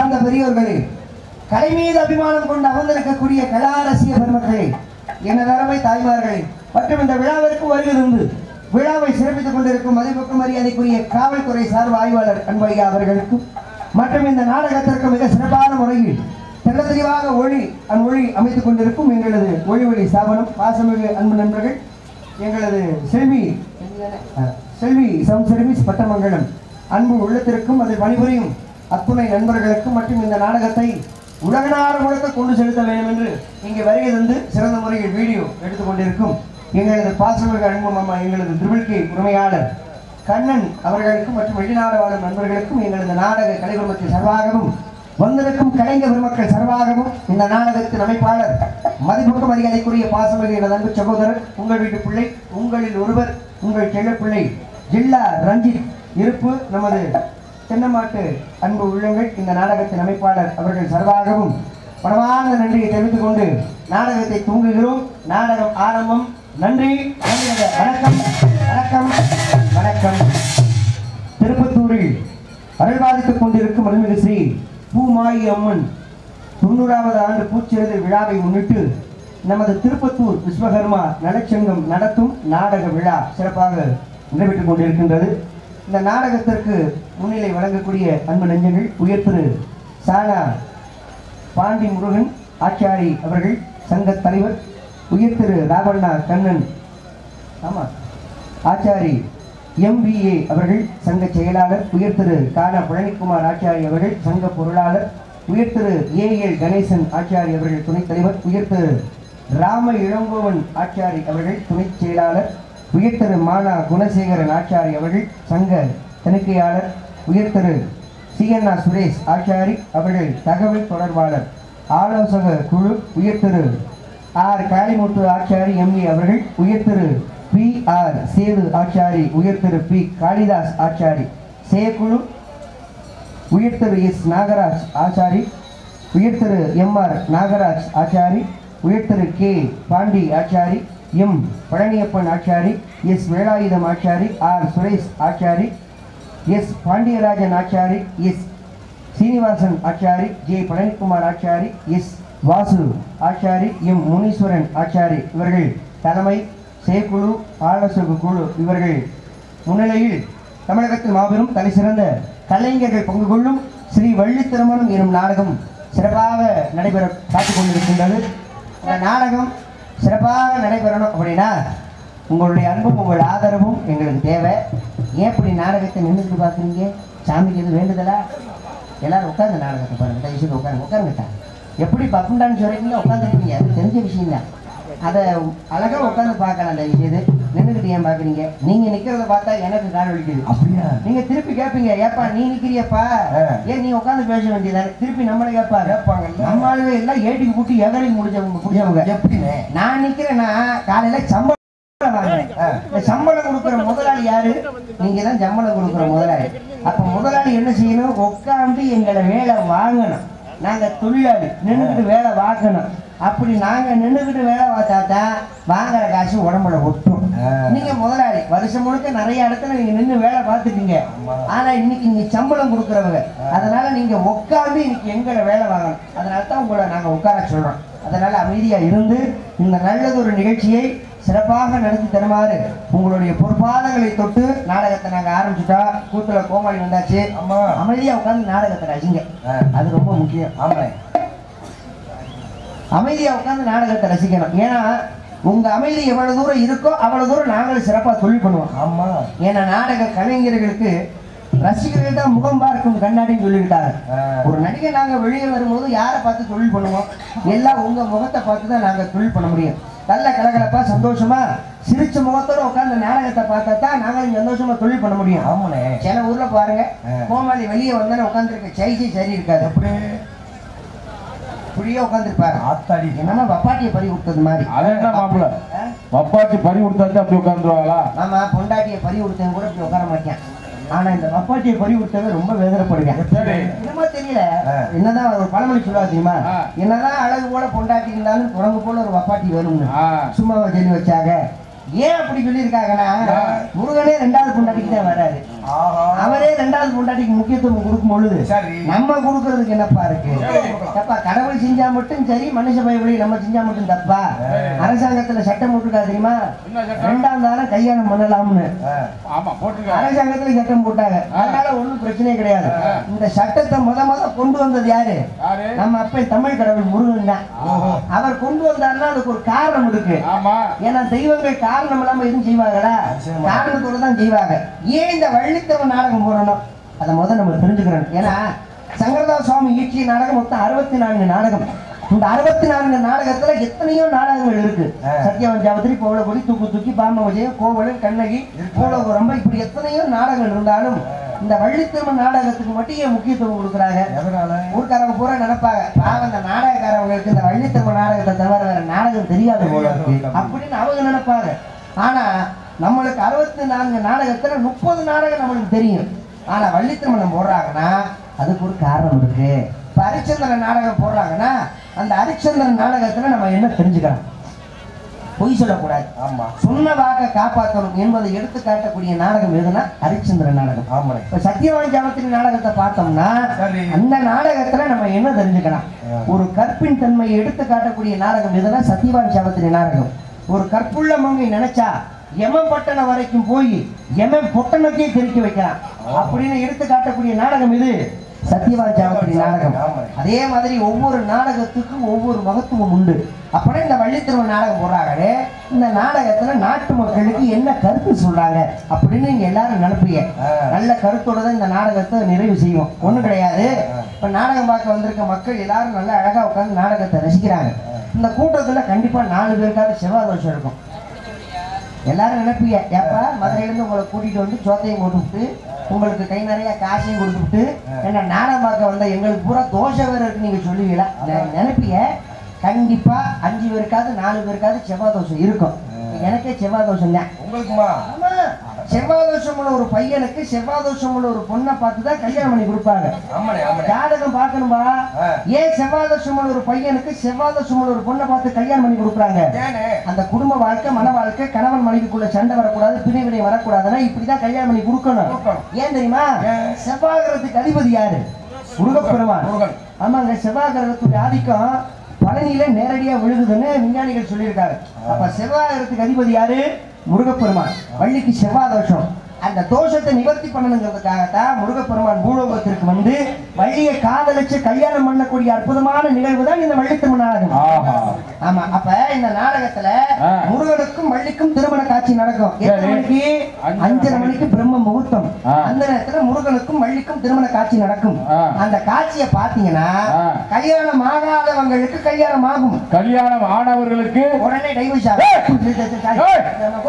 சார்ந்த பெரியோர்களே கலை மீது அபிமானம் கொண்டு அமர்ந்திருக்கக்கூடிய கலா ரசிக பெருமக்களே எனது அருமை தாய்மார்களே மற்றும் இந்த விழாவிற்கு வருகிறது விழாவை சிறப்பித்துக் கொண்டிருக்கும் மதிப்புக்கு மரியாதைக்குரிய காவல்துறை சார்பு ஆய்வாளர் அன்பையா அவர்களுக்கும் மற்றும் இந்த நாடகத்திற்கு மிக சிறப்பான முறையில் தெள்ள தெளிவாக ஒளி அன் ஒளி அமைத்துக் கொண்டிருக்கும் எங்களது ஒளி ஒளி ஸ்தாபனம் பாசமிகு அன்பு நண்பர்கள் எங்களது செல்வி அஹ், செல்வி சம் சர்வீஸ் பட்டமங்கலம் அன்பு உள்ளத்திற்கும் அதில் பணிபுரியும் அத்துணை நண்பர்களுக்கும் மற்றும் இந்த நாடகத்தை உலக நாடு முழுக்க கொண்டு செலுத்த வேண்டும் என்று இங்கே வருகை தந்து சிறந்த முறையில் வீடியோ எடுத்துக் கொண்டிருக்கும் எங்களது பாசமிகு அன்பு மாமா எங்களது திருவிழ்கை உரிமையாளர் கண்ணன் அவர்களுக்கும் மற்றும் வெளிநாடு வாழும் நண்பர்களுக்கும் எங்களது நாடக கலைகுடும்பத்தின் சர்வாகவும் வந்திருக்கும் கலைஞர் பெருமக்கள் சர்வாகவும் இந்த நாடகத்தின் அமைப்பாளர் மதிப்புக்கு மரியாதைக்குரிய பாசமிகு எனது அன்பு சகோதரர் உங்கள் வீட்டு பிள்ளை உங்களில் ஒருவர் உங்கள் செல்ல பிள்ளை ஜில்லா ரஞ்சித் இருப்பு நமது தென்னமாட்டு அன்பு உள்ளங்கள் இந்த நாடகத்தின் அமைப்பாளர் அவர்கள் சர்வாகவும் பணமான நன்றியை தெரிவித்துக் கொண்டு நாடகத்தை தூங்குகிறோம் நாடகம் ஆரம்பம் நன்றி நன்றி வணக்கம் வணக்கம் வணக்கம் திருப்பத்தூரில் அருள்வாதித்துக் கொண்டிருக்கும் அருள்மிகு ஸ்ரீ பூமாயி அம்மன் தொண்ணூறாவது ஆண்டு பூச்சிறகு விழாவை முன்னிட்டு நமது திருப்பத்தூர் விஸ்வகர்மா நலச்சங்கம் நடத்தும் நாடக விழா சிறப்பாக நடைபெற்றுக் கொண்டிருக்கின்றது இந்த நாடகத்திற்கு முன்னிலை வழங்கக்கூடிய அன்பு நெஞ்சங்கள் உயர் திரு சானா பாண்டி முருகன் ஆச்சாரி அவர்கள் சங்க தலைவர் உயர் திரு ராவண்ணா கண்ணன் ஆமா ஆச்சாரி எம்பிஏ அவர்கள் சங்க செயலாளர் உயர் திரு கான பழனிக்குமார் ஆச்சாரி அவர்கள் சங்க பொருளாளர் உயர் திரு ஏஎல் கணேசன் ஆச்சாரி அவர்கள் துணைத் தலைவர் உயர் திரு ராம இளங்கோவன் ஆச்சாரி அவர்கள் துணைச் செயலாளர் உயர் திரு மானா குணசேகரன் ஆச்சாரி அவர்கள் சங்க தணிக்கையாளர் உயர் திரு சிஎன்ஆ சுரேஷ் ஆச்சாரி அவர்கள் தகவல் தொடர்பாளர் ஆலோசக குழு உயர் திரு ஆர் காளிமுத்து ஆச்சாரி எம்ஏ அவர்கள் உயர் திரு பி ஆர் சேது ஆச்சாரி உயர் திரு பி காளிதாஸ் ஆச்சாரி செயற்குழு உயர் திரு எஸ் நாகராஜ் ஆச்சாரி உயர் திரு எம் ஆர் நாகராஜ் ஆச்சாரி உயர் திரு K Pandi Achari M Palaniappan Achari S Velayutham Achari R Suresh Achari S Pandiyarajan Achari S Srinivasan Achari J Palanikumar Achari S Vasu Achari M Muneeswaran Achari இவர்கள் தலைமை செயற்குழு ஆலோசக குழு இவர்கள் முன்னிலையில் தமிழகத்தில் மாபெரும் தலை சிறந்த கலைஞர்கள் பங்கு கொள்ளும் ஸ்ரீ வள்ளி திருமணம் எனும் நாடகம் சிறப்பாக நடைபெற காத்துக் கொண்டிருக்கின்றது இந்த நாடகம் சிறப்பாக நடைபெறணும் அப்படின்னா உங்களுடைய அன்பும் உங்கள் ஆதரவும் எங்களுக்கு தேவை ஏன் இப்படி நாடகத்தை நின்றுட்டு பார்க்குறீங்க சாமிக்கு எது வேண்டுதலா எல்லாரும் உட்காந்து நாடகத்தை பாருங்க தயவு செய்து உட்காருங்க உட்காருங்கட்டா எப்படி பக்குண்டான்னு சொல்றீங்க உட்காந்துருப்பீங்க அது தெரிஞ்ச விஷயம் தான் அதை அழகா உட்காந்து பார்க்கலாம் தயவு செய்து நின்றுக்கிட்டு ஏன் பார்க்குறீங்க நீங்க நிக்கிறத பார்த்தா எனக்கு கால் வலிக்குது அப்படியா நீங்க திருப்பி கேட்பீங்க ஏப்பா நீ நிக்கிறியப்பா ஆ. ஏன் நீ உட்காந்து பேச வேண்டியதானே திருப்பி நம்மளை கேட்பா கேட்பாங்கல்ல. நம்ம ஆளுங்க எல்லாம் ஏட்டிக்கு கூட்டி எகரைக்கு முடிஞ்சவங்க முடிஞ்சவங்க எப்படிண்ணே நான் நிக்கிறேன்னா காலையில சம்பளம் வாங்குறேன் இந்த சம்பளம் கொடுக்குற முதலாளி யாரு நீங்க தான் சம்பளம் கொடுக்குற முதலாளி அப்ப முதலாளி என்ன செய்யணும் உட்காந்து எங்களை வேலை வாங்கணும் நாங்க தொழிலாளி நின்றுக்கிட்டு வேலை வாங்கணும் அப்படி நாங்க நின்றுக்கிட்டு வேலை பார்த்தா தான் வாங்குற காசு உடம்புல ஒட்டும் ஆ. நீங்க முதலாளி வருஷம் முழுக்க நிறைய இடத்துல நீங்க நின்று வேலை பார்த்துட்டீங்க ஆமா. ஆனா இன்னைக்கு நீங்க சம்பளம் கொடுக்குறவங்க அதனால நீங்க உட்காந்து இன்னைக்கு எங்களை வேலை வாங்கணும் அதனால தான் உங்களை நாங்க உட்கார சொல்றோம் அதனால அமைதியா இருந்து இந்த நல்லதொரு நிகழ்ச்சியை சிறப்பாக நடத்தி தருமாறு உங்களுடைய பொறுப்பாளர்களை தொட்டு நாடகத்தை நாங்க ஆரம்பிச்சுட்டா கூத்துல கோமாளி வந்தாச்சு ஆமா அமைதியா உட்காந்து நாடகத்தை ரசிங்க ஆ. அது ரொம்ப முக்கியம் ஆமாண்ணே அமைதியா உட்காந்து நாடகத்தை ரசிக்கணும் ஏன்னா உங்க அமைதி எவ்வளவு தூரம் இருக்கோ அவ்வளவு தூரம் நாங்களும் சிறப்பா தொழில் பண்ணுவோம் ஆமா ஏன்னா நாடக கலைஞர்களுக்கு ரசிகர்கள் தான் முகம் பார்க்கும் கண்ணாடின்னு சொல்லிக்கிட்டாங்க ஆ. ஒரு நடிகை நாங்க வெளியே வரும்போது யாரை பார்த்து தொழில் பண்ணுவோம் எல்லாம் உங்க முகத்தை பார்த்து தான் நாங்க தொழில் பண்ண முடியும் நல்ல கலகலப்பா சந்தோஷமா சிரிச்ச முகத்தோட உட்கார்ந்து நாடகத்தை பார்த்தா தான் நாங்களும் சந்தோஷமா தொழில் பண்ண முடியும் ஆமாண்ணே சில ஊர்ல பாருங்க ஆ. கோமாளி வெளியே வந்தானே உட்காந்துருக்க சைசி சரி இருக்காது எப்படி இப்படியே உட்காந்துருப்பாரு ஆத்தாடி என்னமா வப்பாட்டியை பறி விட்டது மாதிரி அது என்ன மாப்பிள ஆ? வப்பாச்சி பறி கொடுத்தாச்சு அப்படி உட்காந்துருவாங்களா ஆமா பொண்டாட்டியை பறி கொடுத்தவன் கூட இப்படி உட்கார மாட்டேன் ஆனா இந்த வப்பாட்டியை பறி கொடுத்தவன் ரொம்ப வேதனைப்படுவேன் சரி என்னமோ தெரியல ஆ. என்னதான் ஒரு பழமொழி சொல்லுவா தெரியுமா ஆ. என்னதான் அழகு போல பொண்டாட்டி இருந்தாலும் குரங்கு போல ஒரு வப்பாட்டி வரும்னு ஆ சும்மாவை சொல்லி வச்சாங்க ஏன் அப்படி சொல்லியிருக்காங்கன்னா ஆ. முருகனே ரெண்டாவது பொண்டாட்டிக்கு தான் வராரு ஆஹா. அவரே ரெண்டாவது பொண்டாட்டிக்கு முக்கியத்துவம் கொடுக்கும் பொழுது சரி. நம்ம கொடுக்கறதுக்கு என்னப்பா இருக்கு சரி. அப்பா கடவுள் செஞ்சா மட்டும் சரி மனுஷ பயபடி நம்ம செஞ்சா மட்டும் தப்பா அரசாங்கத்துல சட்டம் போட்டுருக்கா தெரியுமா என்ன சட்டம்? ரெண்டாம் தாரம் கல்யாணம் பண்ணலாம்னு ஆ. ஆமா போட்டிருக்காரு அரசாங்கத்துல சட்டம் போட்டாங்க அதனால ஒண்ணும் பிரச்சனையே கிடையாது இந்த சட்டத்தை முத முத கொண்டு வந்தது யாரு யாரு நம்ம அப்ப தமிழ் கடவுள் முருகன் தான் அவர் கொண்டு வந்தாருன்னா அதுக்கு ஒரு காரணம் இருக்கு ஆமா ஏன்னா தெய்வங்கள் காரணம் இல்லாம எதுவும் செய்வாங்களா நிச்சயமா. காரணத்தோட தான் செய்வாங்க ஏன் இந்த வள்ளித்தவன் நாடகம் போடணும் அதை முதல்ல நம்ம தெரிஞ்சுக்கிறோம் ஏன்னா சங்கரதாஸ் சுவாமி இயற்றிய நாடகம் மொத்தம் அறுபத்தி நான்கு நாடகம் இந்த அறுபத்தி நான்கு நாடகத்துல எத்தனையோ நாடகங்கள் இருக்கு ஆ. சத்யவன் ஜாபத்திரி கோவலகுடி தூக்கு தூக்கி பாம விஜயம் கோவலன் கண்ணகி கோலகுரம்ப இப்படி எத்தனையோ நாடகங்கள் இருந்தாலும் இந்த வள்ளித்திருமன் நாடகத்துக்கு மட்டும் ஏன் முக்கியத்துவம் கொடுக்குறாங்க எதனால ஊர்க்காரங்க பூரா நினைப்பாங்க பாவம் இந்த நாடகக்காரவங்களுக்கு இந்த வள்ளித்திரும நாடகத்தை தவிர வேற நாடகம் தெரியாது போல இருக்கு அப்படின்னு அவங்க நினைப்பாங்க ஆனா நம்மளுக்கு அறுபத்தி நான்கு நாடகத்துல முப்பது நாடகம் நம்மளுக்கு தெரியும் ஆனா வள்ளித்திருமணம் போடுறாங்கன்னா அதுக்கு ஒரு காரணம் இருக்கு இப்ப ஹரிச்சந்திரன் நாடகம் போடுறாங்கன்னா அந்த ஹரிச்சந்திரன் நாடகத்துல நம்ம என்ன தெரிஞ்சுக்கலாம் பொய் சொல்லக்கூடாது ஆமா சொன்ன வாக்கை காப்பாற்றணும் என்பதை எடுத்து காட்டக்கூடிய நாடகம் எதுனா ஹரிச்சந்திரன் நாடகம் ஆமாண்ணே இப்ப சத்யவான் ஜாமத்தின் நாடகத்தை பார்த்தோம்னா சரி. அந்த நாடகத்துல நம்ம என்ன தெரிஞ்சுக்கலாம் ஒரு கற்பின் தன்மையை எடுத்து காட்டக்கூடிய நாடகம் எதுனா சத்யவான் ஜாமத்தின் நாடகம் ஒரு கற்புள்ள மங்கை நினைச்சா எமன் பட்டணம் வரைக்கும் போய் எமன் பொட்டணத்தையே திருக்கி வைக்கலாம் அப்படின்னு எடுத்து காட்டக்கூடிய நாடகம் இது சத்யவான் ஜாமத்தின் நாடகம் ஆமா. அதே மாதிரி ஒவ்வொரு நாடகத்துக்கும் ஒவ்வொரு மகத்துவம் உண்டு அப்படியே இந்த வள்ளித்திருவ நாடகம் போடுறாங்களே இந்த நாடகத்துல நாட்டு மக்களுக்கு என்ன கருத்து சொல்றாங்க அப்படின்னு நீங்க எல்லாரும் நினைப்பீங்க ஆ. நல்ல கருத்தோட தான் இந்த நாடகத்தை நிறைவு செய்வோம் ஒண்ணும் கிடையாது இப்ப நாடகம் பார்க்க வந்திருக்க மக்கள் எல்லாரும் நல்லா அழகா உட்கார்ந்து நாடகத்தை ரசிக்கிறாங்க இந்த கூட்டத்துல கண்டிப்பா நாலு பேருக்காவது செவ்வாய் தோஷம் இருக்கும் எல்லாரும் நினைப்பீங்க ஏப்பா மதுரையிலேருந்து உங்களை கூட்டிட்டு வந்து சோத்தையும் போட்டுவிட்டு உங்களுக்கு கை நிறைய காசையும் கொடுத்துட்டு என்ன நாடகம் பார்க்க வந்த எங்களுக்கு பூரா தோஷை வேற இருக்கு நீங்க சொல்லுவீங்களா நெ- நினைப்பீங்க கண்டிப்பா அஞ்சு பேருக்காவது நாலு பேருக்காவது செவ்வாய் தோஷம் இருக்கும் எனக்கே செவ்வாய் தோஷம் தான் உங்களுக்குமா ஆமா செவ்வாய் தோஷம் உள்ள ஒரு பையனுக்கு செவ்வாய் தோஷம் உள்ள ஒரு பொண்ணை பார்த்து தான் கல்யாணம் பண்ணி கொடுப்பாங்க ஆமாண்ணே ஆமாண்ணே ஜாதகம் பார்க்கணும்பா ஆ. ஏன் செவ்வாய் தோஷம் உள்ள ஒரு பையனுக்கு செவ்வாய் தோஷம் உள்ள ஒரு பொண்ணை பார்த்து கல்யாணம் பண்ணி கொடுக்குறாங்க ஏனே அந்த குடும்ப வாழ்க்கை மன வாழ்க்கை கணவன் மனைவிக்குள்ள சண்டை வரக்கூடாது பிரிவினை வரக்கூடாதுன்னா இப்படிதான் கல்யாணம் பண்ணி கொடுக்கணும் கொடுக்கணும். ஏன் தெரியுமா ஏன்? செவ்வாகிரகத்துக்கு அதிபதி யாரு முருகப்பெருமான் முருகன். ஆமாங்க செவ்வாய் கிரகத்துடைய ஆதிக்கம் பழனியில நேரடியா விழுகுதுன்னு விஞ்ஞானிகள் சொல்லியிருக்காரு அப்ப செவ்வாய் கிரகத்துக்கு அதிபதி யாரு முருகப்பெருமான் வள்ளிக்கு செவ்வாய் தோஷம் அந்த தோஷத்தை நிவர்த்தி பண்ணணுங்கிறதுக்காகத்தான் முருகப்பெருமான் பூலோகத்திற்கு வந்து வள்ளியை காதலிச்சு கல்யாணம் பண்ணக்கூடிய அற்புதமான நிகழ்வு தான் இந்த வள்ளித்திருமண நாடகம் ஆஹா ஆமா அப்ப இந்த நாடகத்துல ஆ. முருகனுக்கும் வள்ளிக்கும் திருமண காட்சி நடக்கும் எத்தனை சரி. மணிக்கு அஞ்சரை அஞ்சரை மணிக்கு. மணிக்கு பிரம்ம முகூர்த்தம் ஆ. அந்த நேரத்துல முருகனுக்கும் வள்ளிக்கும் திருமண காட்சி நடக்கும் ஆ. அந்த காட்சியை பாத்தீங்கன்னா ஆ. கல்யாணம் ஆகாதவங்களுக்கு கல்யாணம் ஆகும் கல்யாணம் ஆனவர்களுக்கு உடனே டைவர்ஸ் ஏய். ஏய்.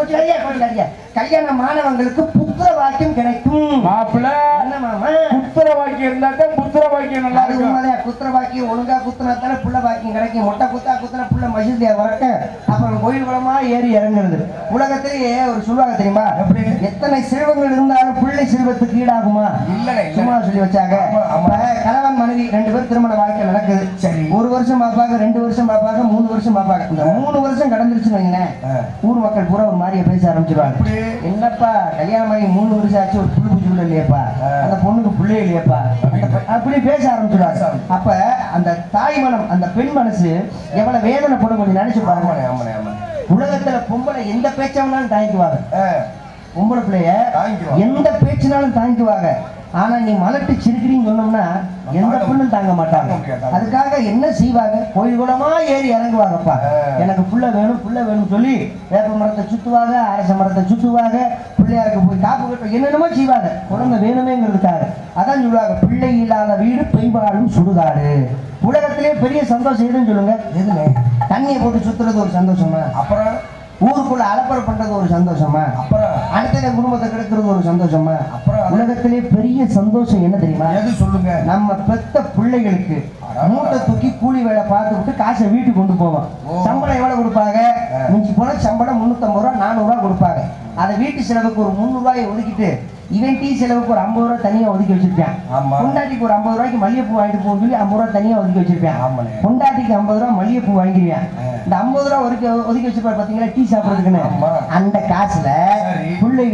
ஆகும் கல்யாணம் ஆனவங்களுக்கு புத்திர வாக்கியம் கிடைக்கும் மாப்பிள்ள என்ன மாமா புத்திர வாக்கியம் இருந்தா தான் புத்திர வாக்கியம் நல்லா அது இருக்கும் உண்மைதான் குத்துற பாக்கியம் ஒழுங்கா குத்துனா தானே புள்ள பாக்கியம் கிடைக்கும் மொட்டை குத்தா குத்துனா புள்ள மசூதியா வரக்க அப்புறம் கோயில் குளமா ஏறி இறங்குறது உலகத்திலேயே ஒரு சொல்லுவாங்க தெரியுமா எப்படி? எத்தனை செல்வங்கள் இருந்தாலும் பிள்ளை செல்வத்துக்கு ஈடாகுமா இல்லைண்ணே, இல்லைண்ணே. சும்மா சொல்லி வச்சாங்க ஆமா, ஆமா. இப்ப கணவன் மனைவி ரெண்டு பேரும் திருமண வாழ்க்கை நடக்குது சரி. ஒரு வருஷம் பார்ப்பாங்க ரெண்டு வருஷம் பார்ப்பாங்க மூணு வருஷம் பார்ப்பாங்க இந்த மூணு வருஷம் கடந்துருச்சுன்னு வைங்களேன் ஆ. ஊர் மக்கள் பூரா ஒரு மாதிரியா பேச ஆரம்பிச்சிருவாங்க எப்படி? என்னப்பா கல்யாணம் ஆகி மூணு வருஷம் ஆச்சு ஒரு புள்ளு புள்ளு இல்லையப்பா ஆ. அந்த பொண்ணுக்கு பிள்ளை இல்லையப்பா அந்த பெ- அப்படி பேச ஆரம்பிச்சிருவாங்க அப்ப அந்த தாய் மனம் அந்த பெண் மனசு எவ்வளவு வேதனைப்படும் கொஞ்சம் நினைச்சு ஆமாண்ணே பாருங்க ஆமாண்ணே ஆமாண்ணே உலகத்துல பொம்பளை எந்த பேச்சவனாலும் தாங்கிக்குவாங்க ஆ, பொம்பளை பிள்ளைய தாங்கிக்குவாங்க. எந்த பேச்சுனாலும் தாங்கிக்குவாங்க ஆனா நீ மலட்டு சிரிக்கிறீன்னு சொன்னோம்னா எந்த தாங்க- பெண்ணும் தாங்க மாட்டாங்க தாங்க முடியாது, தாங்க அதுக்காக என்ன செய்வாங்க கோயில் குளமா ஏறி இறங்குவாங்கப்பா ஆ. எனக்கு புள்ள வேணும் புள்ள வேணும் சொல்லி வேப்ப மரத்தை சுத்துவாங்க அரச மரத்தை சுத்துவாங்க பிள்ளையாருக்கு போய் காப்பு கட்டும் என்னென்னமோ செய்வாங்க குழந்தை வேணுமேங்கிறதுக்காக அதான் சொல்லுவாங்க பிள்ளை இல்லாத வீடு பெய்வாழும் சுடுகாடு உலகத்திலே பெரிய சந்தோஷம் எதுன்னு சொல்லுங்க எதுண்ணே தண்ணியை போட்டு சுத்துறது ஒரு சந்தோஷமா அப்புறம் ஊருக்குள்ள அலப்பறை பண்றது ஒரு சந்தோஷமா அப்புறம் அடுத்த குடும்பத்தை கெடுக்கிறது ஒரு சந்தோஷமா அப்புறம் அது- உலகத்திலே பெரிய சந்தோஷம் என்ன தெரியுமா எது சொல்லுங்க நம்ம பெத்த பிள்ளைகளுக்கு மூட்டை தூக்கி கூலி வேலை பார்த்து விட்டு காசை வீட்டுக்கு கொண்டு போவோம் ஓ. சம்பளம் எவ்வளவு கொடுப்பாங்க மிஞ்சி போனா சம்பளம் முன்னூத்தம்பது ரூபா நானூறு ரூபா கொடுப்பாங்க அதை வீட்டு செலவுக்கு ஒரு முந்நூறு ரூபாயை ஒதுக்கிட்டு இவன் டீ செலவுக்கு ஒரு ஐம்பது ரூபா தனியா ஒதுக்கி வச்சிருப்பேன் ஆமா. பொண்டாட்டிக்கு ஒரு ஐம்பது ரூபாய்க்கு மல்லிகைப்பூ வாங்கிட்டு போகணும்னு சொல்லி ஐம்பது ரூபா தனியா ஒதுக்கி வச்சிருப்பேன் ஆமாண்ணே. பொண்டாட்டிக்கு ஐம்பது ரூபா மல்லிகைப்பூ வாங்கிடுவேன் ஆ. இந்த ஐம்பது ரூபா ஒதுக்கி ஒதுக்கி வச்சிருப்பாரு பாத்தீங்களா டீ சாப்பிடுறதுக்குன்னு ஆமா. அந்த காசுல சரி. பிள்ளைகளுக்கு திண்டு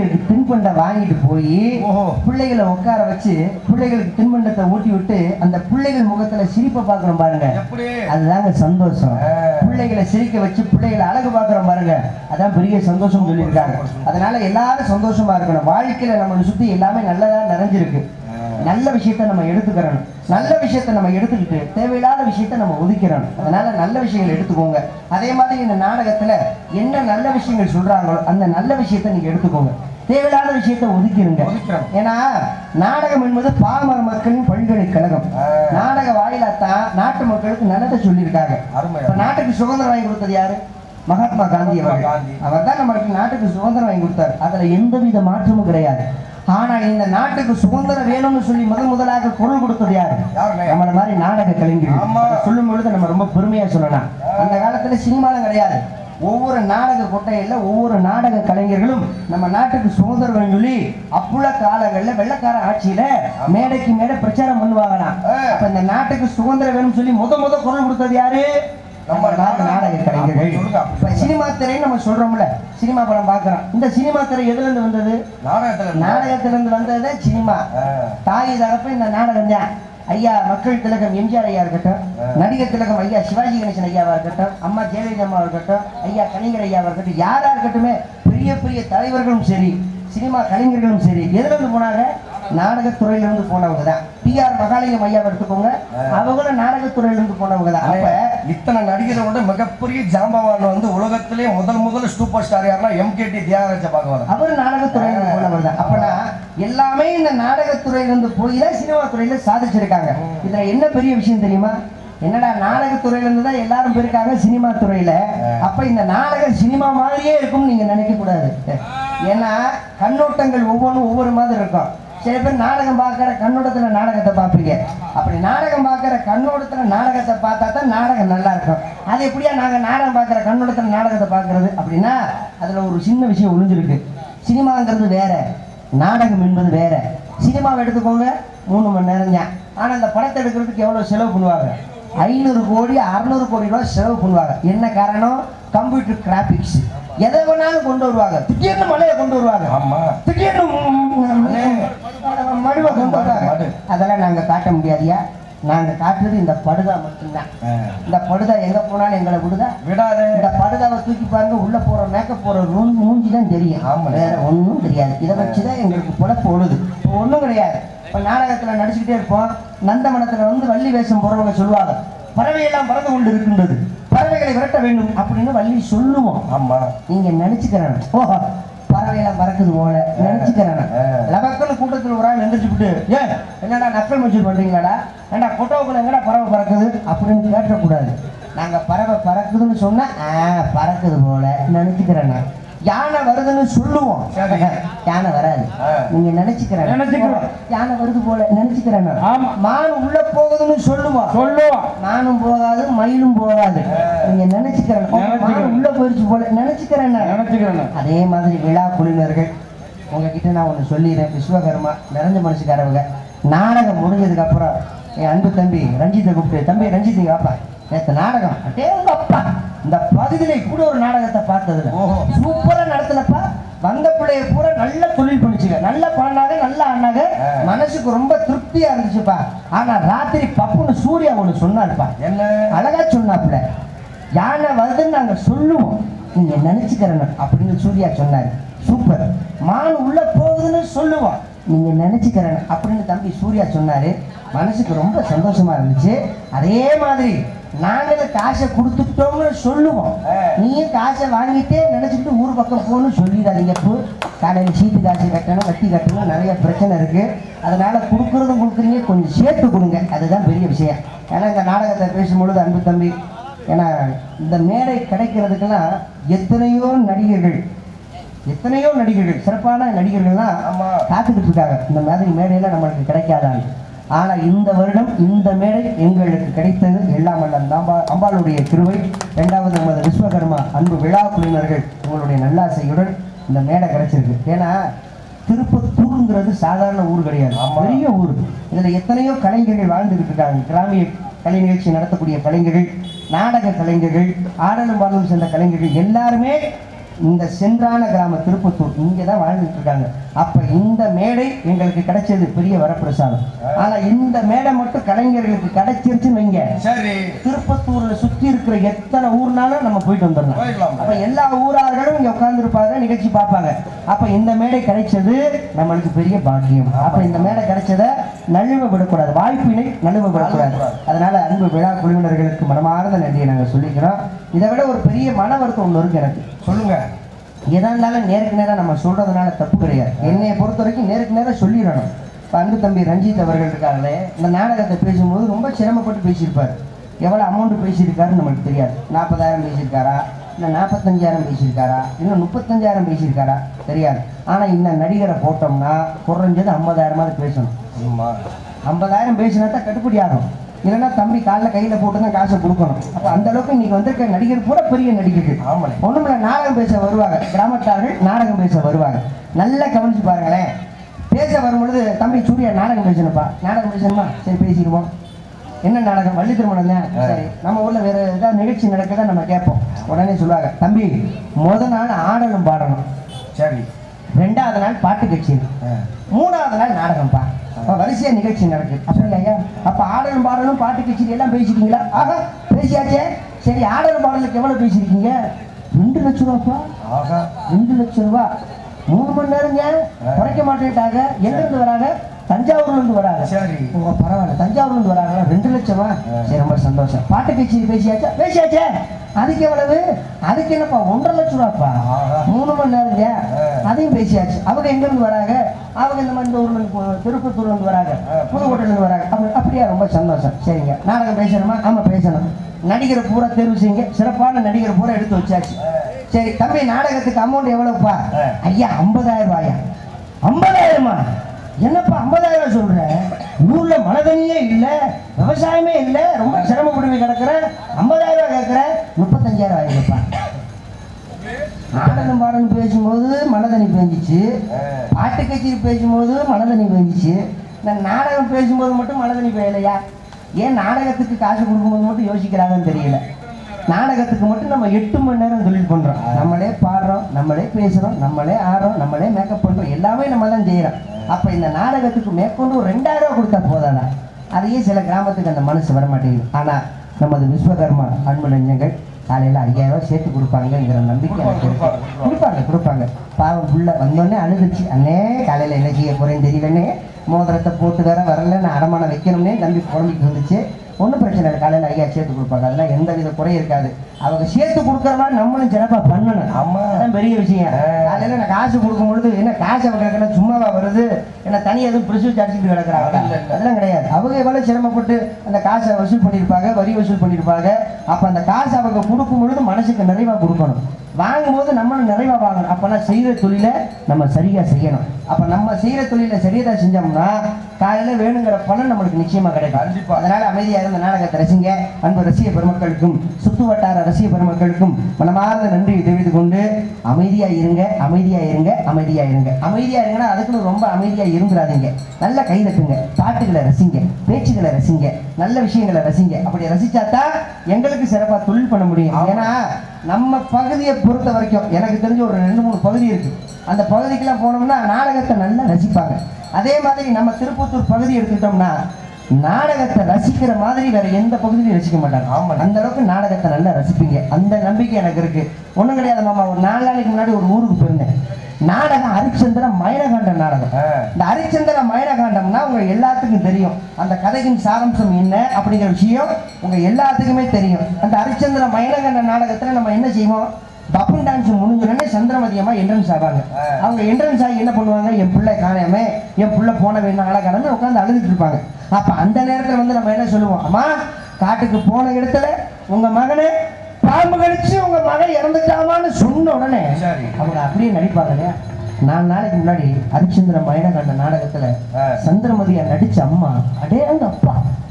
தின்பண்டம் வாங்கிட்டு போய் ஓஹோ. பிள்ளைகளை உட்கார வச்சு பிள்ளைகளுக்கு தின்பண்டத்தை ஊட்டி விட்டு அந்த பிள்ளைகள் முகத்துல சிரிப்பை பார்க்கணும் பாருங்க எப்படி அதுதாங்க சந்தோஷம் ஆ. பிள்ளைகளை சிரிக்க வச்சு பிள்ளைகளை அழகு பார்க்குறோம் பாருங்க அதான் பெரிய சந்தோஷம் சொல்லியிருக்காங்க அதனால எல்லாரும் சந்தோஷமா இருக்கணும் வாழ்க்கையில நம்மளை சுத்தி எல்லாமே நல்லதா நிறைஞ்சிருக்கு நல்ல விஷயத்த நம்ம எடுத்துக்கிறோம் நல்ல விஷயத்த நம்ம எடுத்துக்கிட்டு தேவையில்லாத விஷயத்த நம்ம ஒதுக்கிறோம் அதனால நல்ல விஷயங்கள் எடுத்துக்கோங்க அதே மாதிரி இந்த நாடகத்துல என்ன நல்ல விஷயங்கள் சொல்றாங்களோ அந்த நல்ல விஷயத்த நீங்க எடுத்துக்கோங்க தேவையில்லாத விஷயத்த ஒதுக்கிருங்க ஒதுக்கிறோம். ஏன்னா நாடகம் என்பது பாமர மக்களின் பல்கலைக்கழகம் ஆ. நாடக வாயிலாத்தான் நாட்டு மக்களுக்கு நல்லதை சொல்லியிருக்காங்க அருமை. இப்ப நாட்டுக்கு சுதந்திரம் வாங்கி கொடுத்தது யாரு மகாத்மா காந்தி மகாத்மா அவர்கள் காந்தி. அவர் தான் நம்மளுக்கு நாட்டுக்கு சுதந்திரம் வாங்கி கொடுத்தார் அதுல எந்தவித மாற்றமும் கிடையாது ஆனால் இந்த நாட்டுக்கு சுதந்திரம் வேணும்னு சொல்லி முதன் முதலாக குரல் கொடுத்தது யாரு யாருங்க? நம்மள மாதிரி நாடக கலைஞர்கள் ஆமா. அதை சொல்லும் பொழுது நம்ம ரொம்ப பெருமையா சொல்லலாம் அந்த காலத்துல சினிமாலாம் கிடையாது ஒவ்வொரு நாடக கொட்டையில ஒவ்வொரு நாடக கலைஞர்களும் நம்ம நாட்டுக்கு சுதந்திரம் வேணும்னு சொல்லி அப்புள்ள காலங்கள்ல வெள்ளக்கார ஆட்சியில மேடைக்கு மேடை பிரச்சாரம் பண்ணுவாங்களாம் ஆ. அப்ப இந்த நாட்டுக்கு சுதந்திரம் வேணும்னு சொல்லி முத முத குரல் கொடுத்தது யாரு நம்ம நம்ம நாட்டு நாடக கலைஞர்கள் அப்படி சொல்லுங்க, அப்படி இப்ப சினிமா திரைன்னு நம்ம சொல்றோம்ல சினிமா படம் பார்க்கறோம் இந்த சினிமா திரை எதுல இருந்து வந்தது நாடகத்துல நாடகத்திலிருந்து வந்தது சினிமா ஆ. தாய் தகப்ப இந்த நாடகம் தான் ஐயா மக்கள் திலகம் எம்ஜிஆர் ஐயா இருக்கட்டும் நடிகர் திலகம் ஐயா சிவாஜி கணேசன் ஐயாவா இருக்கட்டும் அம்மா ஜெயலலிதா அம்மா இருக்கட்டும் ஐயா கலைஞர் ஐயாவா இருக்கட்டும் யாரா இருக்கட்டுமே பெரிய பெரிய தலைவர்களும் சரி சினிமா கலைஞர்களும் சரி எதுல இருந்து போனாங்க நாடகத்துறையில இருந்து போனவங்க தான் டி ஆர் மகாலிங்கம் ஐயாவை எடுத்துக்கோங்க அவங்களும் நாடகத்துறையில இருந்து போனவங்க தான் அப்ப இத்தனை நடிகரோட மிகப்பெரிய ஜாம்பவான் வந்து உலகத்திலே முதல் முதல் சூப்பர் ஸ்டார் யாருன்னா எம்கேடி தியாகராஜ பாகவதர் அவர் நாடகத்துறையில இருந்து போனவர் தான் அப்பனா எல்லாமே இந்த நாடகத்துறையில இருந்து போய் தான் சினிமா துறையில சாதிச்சிருக்காங்க இதுல என்ன பெரிய விஷயம் தெரியுமா என்னடா நாடகத்துறையில இருந்து தான் எல்லாரும் போயிருக்காங்க சினிமா துறையில அப்ப இந்த நாடகம் சினிமா மாதிரியே இருக்கும்னு நீங்க நினைக்க கூடாது ஏன்னா கண்ணோட்டங்கள் ஒவ்வொன்றும் ஒவ்வொரு மாதிரி இருக்கும் சில பேர் நாடகம் பார்க்குற கண்ணோட்டத்துல நாடகத்தை பார்ப்பீங்க அப்படி நாடகம் பார்க்குற கண்ணோட்டத்துல நாடகத்தை பார்த்தா தான் நாடகம் நல்லா இருக்கும் அது எப்படியா நாங்க நாடகம் பார்க்குற கண்ணோட்டத்துல நாடகத்தை பார்க்கறது அப்படின்னா அதுல ஒரு சின்ன விஷயம் ஒளிஞ்சிருக்கு சினிமாங்கிறது வேற நாடகம் என்பது வேற சினிமாவை எடுத்துக்கோங்க மூணு மணி நேரம் தான் ஆனா அந்த படத்தை எடுக்கிறதுக்கு எவ்வளவு செலவு பண்ணுவாங்க ஐநூறு கோடி அறநூறு கோடி ரூபாய் செலவு பண்ணுவாங்க என்ன காரணம் கம்ப்யூட்டர் கிராபிக்ஸ் எதை வேணாலும் கொண்டு வருவாங்க திடீர்னு மலையை கொண்டு வருவாங்க ஆமா திடீர்னு மடுவை கொண்டு வருவாங்க மடு. அதெல்லாம் நாங்க காட்ட முடியாதியா நாங்க காட்டுறது இந்த படுதா மட்டும்தான் இந்த படுதா எங்க போனாலும் எங்களை விடுதா விடாத இந்த படுதாவை தூக்கி பாருங்க உள்ள போற மேக்கப் போற ரூம் மூஞ்சி தான் தெரியும் ஆமா. வேற ஒண்ணும் தெரியாது இதை வச்சுதான் எங்களுக்கு பொழப்பு ஒழுது இப்போ ஒண்ணும் கிடையாது இப்ப நாடகத்துல நடிச்சுக்கிட்டே இருப்போம் நந்தவனத்துல வந்து வள்ளி வேஷம் போறவங்க சொல்லுவாங்க பறவையெல்லாம் பறந்து கொண்டு இருக்கின்றது பறவைகளை விரட்ட வேண்டும் அப்படின்னு வள்ளி சொல்லுவோம் ஆமா நீங்க நினைச்சுக்கிறேன் ஓஹோ பறவையெல்லாம் பறக்குது போல நினைச்சுக்கிறேன் ஆ. லபக்கல் கூட்டத்தில் ஒரு ஆள் எந்திரிச்சுக்கிட்டு ஏன் என்னடா நக்கல் மச்சூர் பண்றீங்களாடா ஏன்டா கொட்டோக்குள்ள எங்கடா பறவை பறக்குது அப்படின்னு கேட்டக்கூடாது நாங்க பறவை பறக்குதுன்னு சொன்னா ஆ பறக்குது போல நினைச்சுக்கிறேன் நான். யானை வருதுன்னு சொல்லுவோம் சரி. யானை வராது ஆ. நீங்க நினைச்சுக்கிறேன் நினைச்சுக்கிறோம். யானை வருது போல நினைச்சுக்கிறேன் நான். ஆமா. மான் உள்ள போகுதுன்னு சொல்லுவோம் சொல்லுவோம் நானும் போகாது மயிலும் போகாது நீங்க நினைச்சுக்கிறேன் நினைச்சுக்கிறேன். மான் உள்ள போயிடுச்சு போல நினைச்சுக்கிறேன் நான். நினைச்சுக்கிறேன் அதே மாதிரி விழா குழுவினர்கள் உங்ககிட்ட நான் ஒன்று சொல்லிடுறேன் விஸ்வகர்மா நிறைஞ்ச மனுஷக்காரவங்க நாடகம் முடிஞ்சதுக்கு அப்புறம் என் அன்பு தம்பி ரஞ்சித்தை கூப்பிட்டு தம்பி ரஞ்சித் இங்க வாப்பா நேற்று நாடகம் அட்டே உங்க அப்பா இந்த பகுதியில இப்படி ஒரு நாடகத்தை பார்த்ததுல ஓஹோ. சூப்பரா நடத்தினப்பா வந்த பிள்ளைய பூரா நல்ல தொழில் பண்ணிச்சுங்க நல்லா பாடினாங்க நல்லா ஆனாங்க ஆ. மனசுக்கு ரொம்ப திருப்தியா இருந்துச்சுப்பா ஆனா ராத்திரி பப்புன்னு சூர்யா ஒன்று சொன்னாருப்பா என்ன அழகா சொன்னாப்புல யானை வருதுன்னு நாங்க சொல்லுவோம் நீங்க நினைச்சுக்கிறேன் அப்படின்னு சூர்யா சொன்னாரு சூப்பர் மான் உள்ள போகுதுன்னு சொல்லுவோம் நீங்க நினைச்சுக்கிறேன் அப்படின்னு தம்பி சூர்யா சொன்னாரு மனசுக்கு ரொம்ப சந்தோஷமா இருந்துச்சு அதே மாதிரி நாங்களும் காசை கொடுத்துட்டோம்னு சொல்லுவோம் ஆ. நீயும் காசை வாங்கிட்டே நினைச்சுக்கிட்டு ஊர் பக்கம் போகணும்னு சொல்லிடாதீங்க இப்போ காலையில் சீட்டு காசு கட்டணும் வட்டி கட்டணும் நிறைய பிரச்சனை இருக்கு அதனால கொடுக்குறதும் கொடுக்குறீங்க கொஞ்சம் சேர்த்து கொடுங்க அதுதான் பெரிய விஷயம் ஏன்னா இந்த நாடகத்தை பேசும்பொழுது அன்பு தம்பி ஏன்னா இந்த மேடை கிடைக்கிறதுக்கெல்லாம் எத்தனையோ நடிகர்கள் எத்தனையோ நடிகர்கள் சிறப்பான நடிகர்கள்லாம் ஆமா. காத்துக்கிட்டு இருக்காங்க இந்த மாதிரி மேடையில நம்மளுக்கு கிடைக்காதான் ஆனா இந்த வருடம் இந்த மேடை எங்களுக்கு கிடைத்தது எல்லாம் வல்ல அந்த அம்பா அம்பாளுடைய கிருவை இரண்டாவது நமது விஸ்வகர்மா அன்பு விழா குழுவினர்கள் உங்களுடைய நல்லாசையுடன் இந்த மேடை கிடைச்சிருக்கு ஏன்னா திருப்பத்தூருங்கிறது சாதாரண ஊர் கிடையாது ஆமா. பெரிய ஊர் இதுல எத்தனையோ கலைஞர்கள் வாழ்ந்துகிட்டு இருக்காங்க கிராமிய கலை நிகழ்ச்சி நடத்தக்கூடிய கலைஞர்கள் நாடக கலைஞர்கள் ஆடலும் பாடலும் சேர்ந்த கலைஞர்கள் எல்லாருமே இந்த சென்றான கிராம திருப்பத்தூர் இங்கே தான் வாழ்ந்துட்டு இருக்காங்க அப்ப இந்த மேடை எங்களுக்கு கிடைச்சது பெரிய வரப்பிரசாதம் ஆனா இந்த மேடை மட்டும் கலைஞர்களுக்கு கிடைச்சிருச்சுன்னு வைங்க சரி திருப்பத்தூர்ல சுத்தி இருக்கிற எத்தனை ஊர்னாலும் நம்ம போயிட்டு வந்துடலாம் போயிடலாம். அப்ப எல்லா ஊரார்களும் இங்க உட்கார்ந்துருப்பாங்க நிகழ்ச்சி பார்ப்பாங்க அப்ப இந்த மேடை கிடைச்சது நம்மளுக்கு பெரிய பாக்கியம் அப்ப இந்த மேடை கிடைச்சத நழுவ விடக்கூடாது வாய்ப்பினை நழுவ விடக்கூடாது அதனால அன்பு விழா குழுவினர்களுக்கு மனமார்ந்த நன்றியை நாங்க சொல்லிக்கிறோம் இதை விட ஒரு பெரிய மன வருத்தம் ஒன்று இருக்கு எனக்கு சொல்லுங்க எதா இருந்தாலும் நேருக்கு நேரா நம்ம சொல்றதுனால தப்பு கிடையாது என்னைய பொறுத்த வரைக்கும் நேருக்கு நேரா சொல்லிடணும் இப்ப அன்பு தம்பி ரஞ்சித் அவர்கள் இருக்காங்களே இந்த நாடகத்தை பேசும்போது ரொம்ப சிரமப்பட்டு பேசியிருப்பார் எவ்வளோ அமௌண்ட் பேசியிருக்காருன்னு நமக்கு தெரியாது நாற்பதாயிரம் பேசியிருக்காரா இல்லை நாற்பத்தஞ்சாயிரம் பேசியிருக்காரா இல்லை முப்பத்தஞ்சாயிரம் பேசியிருக்காரா தெரியாது ஆனால் இந்த நடிகரை போட்டோம்னா குறைஞ்சது ஐம்பதாயிரமாவது பேசணும் ஆமா ஐம்பதாயிரம் பேசினா தான் கட்டுப்படி ஆகும் இல்லைன்னா தம்பி காலைல கையில் போட்டு தான் காசை கொடுக்கணும் அப்போ அந்த அளவுக்கு இன்னைக்கு வந்திருக்க நடிகர் கூட பெரிய நடிகர்கள் ஆமாண்ணே ஒண்ணுமில்ல நாடகம் பேச வருவாங்க கிராமத்தார்கள் நாடகம் பேச வருவாங்க நல்லா கவனிச்சு பாருங்களேன் பேச வரும்பொழுது தம்பி சூர்யா நாடகம் பேசணும்ப்பா நாடகம் பேசணுமா சரி பேசிடுவோம் என்ன நாடகம் வள்ளி திருமணம் தான் சரி நம்ம ஊர்ல வேற ஏதாவது நிகழ்ச்சி நடக்குதா நம்ம கேட்போம் உடனே சொல்லுவாங்க தம்பி முத நாள் ஆடலும் பாடணும் சரி ரெண்டாவது நாள் பாட்டு கச்சேரி ஆ. மூணாவது நாள் நாடகம்ப்பா அப்ப வரிசையா நிகழ்ச்சி நடக்குது அப்படியா ஐயா அப்ப ஆடலும் பாடலும் பாட்டு கச்சேரி எல்லாம் பேசிட்டீங்களா ஆஹா பேசியாச்சே சரி ஆடலும் பாடலுக்கு எவ்வளவு பேசியிருக்கீங்க ரெண்டு லட்சம் ரூபாப்பா ஆகா ரெண்டு லட்சம் ரூபா மூணு மணி நேரங்க குறைக்க மாட்டேன்ட்டாங்க எங்க இருந்து வராங்க தஞ்சாவூர்ல இருந்து வராங்க சரி ஓ பரவாயில்ல தஞ்சாவூர்ல இருந்து வராங்க ரெண்டு லட்சமா சரி ரொம்ப சந்தோஷம் பாட்டு கச்சேரி பேசியாச்சா பேசியாச்சே அதுக்கு எவ்வளவு அதுக்கு என்னப்பா ஒன்றரை லட்சம் ரூபாப்பா ஆஹா. மூணு மணி நேரங்க ஆ. அதையும் பேசியாச்சு அவங்க எங்க இருந்து வராங்க அவங்க இந்த மாதிரி இந்த ஊர்ல இருந்து போ- திருப்பத்தூர்ல இருந்து வராங்க ஆ. புதுக்கோட்டையில இருந்து வராங்க அப்ப- அப்படியா ரொம்ப சந்தோஷம் சரிங்க நாடகம் பேசணுமா ஆமா பேசணும் நடிகரை பூரா தேர்வு செய்யுங்க சிறப்பான நடிகரை பூரா எடுத்து வச்சாச்சு சரி தம்பி நாடகத்துக்கு அமௌண்ட் எவ்வளவுப்பா ஆ. ஐயா ஐம்பதாயிரம் ரூபாயா ஐம்பதாயிரமா என்னப்பா ஐம்பதாயிரம் சொல்ற ஊர்ல மழை தண்ணியே இல்ல விவசாயமே இல்ல ரொம்ப சிரமப்படுவி கிடக்குற ஐம்பதாயிரம் ரூபாய் கேட்குற முப்பத்தஞ்சாயிரம் ஆயிருப்பா ஆடலும் பாடலும் பேசும்போது மழை தண்ணி பெஞ்சிச்சு ஆ. பாட்டு கச்சேரி பேசும்போது மழை தண்ணி பெஞ்சிச்சு நான் நாடகம் பேசும்போது மட்டும் மழை தண்ணி பெய்யலையா ஏன் நாடகத்துக்கு காசு கொடுக்கும்போது மட்டும் யோசிக்கிறாங்கன்னு தெரியல நாடகத்துக்கு மட்டும் நம்ம எட்டு மணி நேரம் தொழில் பண்றோம் நம்மளே பாடுறோம் நம்மளே பேசுறோம் நம்மளே ஆடுறோம் நம்மளே மேக்கப் பண்றோம் எல்லாமே நம்ம தான் செய்யறோம் அப்ப இந்த நாடகத்துக்கு மேற்கொண்டு ஒரு ரெண்டாயிரம் ரூபாய் கொடுத்தா போதானா அதையே சில கிராமத்துக்கு அந்த மனசு வர மாட்டேங்குது ஆனா நமது விஸ்வகர்மா அன்பு நெஞ்சங்கள் காலையில ஐயாயிரம் ரூபாய் சேர்த்து கொடுப்பாங்கங்கிற நம்பிக்கை எனக்கு இருக்கு கொடுப்பாங்க, கொடுப்பாங்க கொடுப்பாங்க பாவம் புள்ள வந்தோடனே அழுதுச்சு அண்ணே காலையில் என்ன செய்ய போறேன்னு தெரியலண்ணே மோதிரத்தை போட்டு வேற வரல நான் அடமானம் வைக்கணும்னே நம்பி புலம்பிக்கு வந்துச்சு ஒன்றும் பிரச்சனை இல்லை காலையில் ஐயா சேர்த்து கொடுப்பாங்க அதெல்லாம் எந்த வித குறையும் இருக்காது அவங்க சேர்த்து கொடுக்குற மாதிரி நம்மளும் சிறப்பாக பண்ணணும் ஆமா. அதான் பெரிய விஷயம் காலையில் நான் காசு கொடுக்கும் பொழுது என்ன காசு அவங்க கிடக்கல சும்மாவா வருது என்ன தனியாக எதுவும் பிரிச்சு அடிச்சுட்டு கிடக்குறாங்க இல்ல, இல்ல. அதெல்லாம் கிடையாது அவங்க எவ்வளவு சிரமப்பட்டு அந்த காசை வசூல் பண்ணியிருப்பாங்க வரி வசூல் பண்ணியிருப்பாங்க அப்ப அந்த காசை அவங்க கொடுக்கும் பொழுது மனசுக்கு நிறைவா கொடுக்கணும் வாங்கும்போது நம்மளும் நிறைவா வாங்கணும் அப்பனா செய்யற தொழிலை நம்ம சரியா செய்யணும் அப்ப நம்ம செய்யற தொழிலை சரியா செஞ்சோம்னா காலையில வேணுங்கிற பணம் நம்மளுக்கு நிச்சயமா கிடைக்கும் கண்டிப்பா. அதனால அமைதியா இருந்த நாடகத்தை ரசிங்க அன்பு ரசிக பெருமக்களுக்கும் சுத்து வட்டார ரசிக பெருமக்களுக்கும் மனமார்ந்த நன்றி தெரிவித்துக் கொண்டு அமைதியா இருங்க அமைதியா இருங்க அமைதியா இருங்க அமைதியா இருங்கன்னா அதுக்குன்னு ரொம்ப அமைதியா இருந்துடாதீங்க நல்லா கை தட்டுங்க பாட்டுகளை ரசிங்க பேச்சுகளை ரசிங்க நல்ல விஷயங்களை ரசிங்க அப்படி ரசிச்சாதான் எங்களுக்கு சிறப்பா தொழில் பண்ண முடியும் ஏன்னா நம்ம பகுதியை பொறுத்த வரைக்கும் எனக்கு தெரிஞ்ச ஒரு ரெண்டு மூணு பகுதி இருக்கு அந்த பகுதிக்கெல்லாம் போனோம்னா நாடகத்தை நல்லா ரசிப்பாங்க அதே மாதிரி நம்ம திருப்பத்தூர் பகுதி எடுத்துக்கிட்டோம்னா நாடகத்தை ரசிக்கிற மாதிரி வேற எந்த பகுதியிலும் ரசிக்க மாட்டாங்க ஆமா. அந்த அளவுக்கு நாடகத்தை நல்லா ரசிப்பீங்க அந்த நம்பிக்கை எனக்கு இருக்கு ஒண்ணும் கிடையாது மாமா ஒரு நாலு நாளைக்கு முன்னாடி ஒரு ஊருக்கு போயிருந்தேன் நாடகம் ஹரிச்சந்திர மயனகாண்ட நாடகம் ஆ. இந்த ஹரிச்சந்திர மயனகாண்டம்னா உங்க எல்லாத்துக்கும் தெரியும் அந்த கதையின் சாரம்சம் என்ன அப்படிங்கிற விஷயம் உங்க எல்லாத்துக்குமே தெரியும் அந்த ஹரிச்சந்திர மயனகாண்ட நாடகத்துல நம்ம என்ன செய்வோம் பப்பன் டான்ஸ் முடிஞ்சோடனே சந்திரமதியமா என்ட்ரன்ஸ் ஆவாங்க ஆ. அவங்க என்ட்ரன்ஸ் ஆகி என்ன பண்ணுவாங்க என் பிள்ளை காணாம என் பிள்ளை போன வேணும் ஆளை காணாம உட்காந்து அழுதுட்டு இருப்பாங்க அப்ப அந்த நேரத்துல வந்து நம்ம என்ன சொல்லுவோம் அம்மா காட்டுக்கு போன இடத்துல உங்க மகனை பாம்பு கடிச்சு உங்க மகன் இறந்துட்டாமான்னு சொன்ன உடனே சரி. அவங்க அப்படியே நடிப்பாங்க இல்லையா நாலு நாளைக்கு முன்னாடி ஹரிச்சந்திர மயனகாண்ட நாடகத்துல ஆ. சந்திரமதியா நடிச்ச அம்மா அடே அந்த அப்பா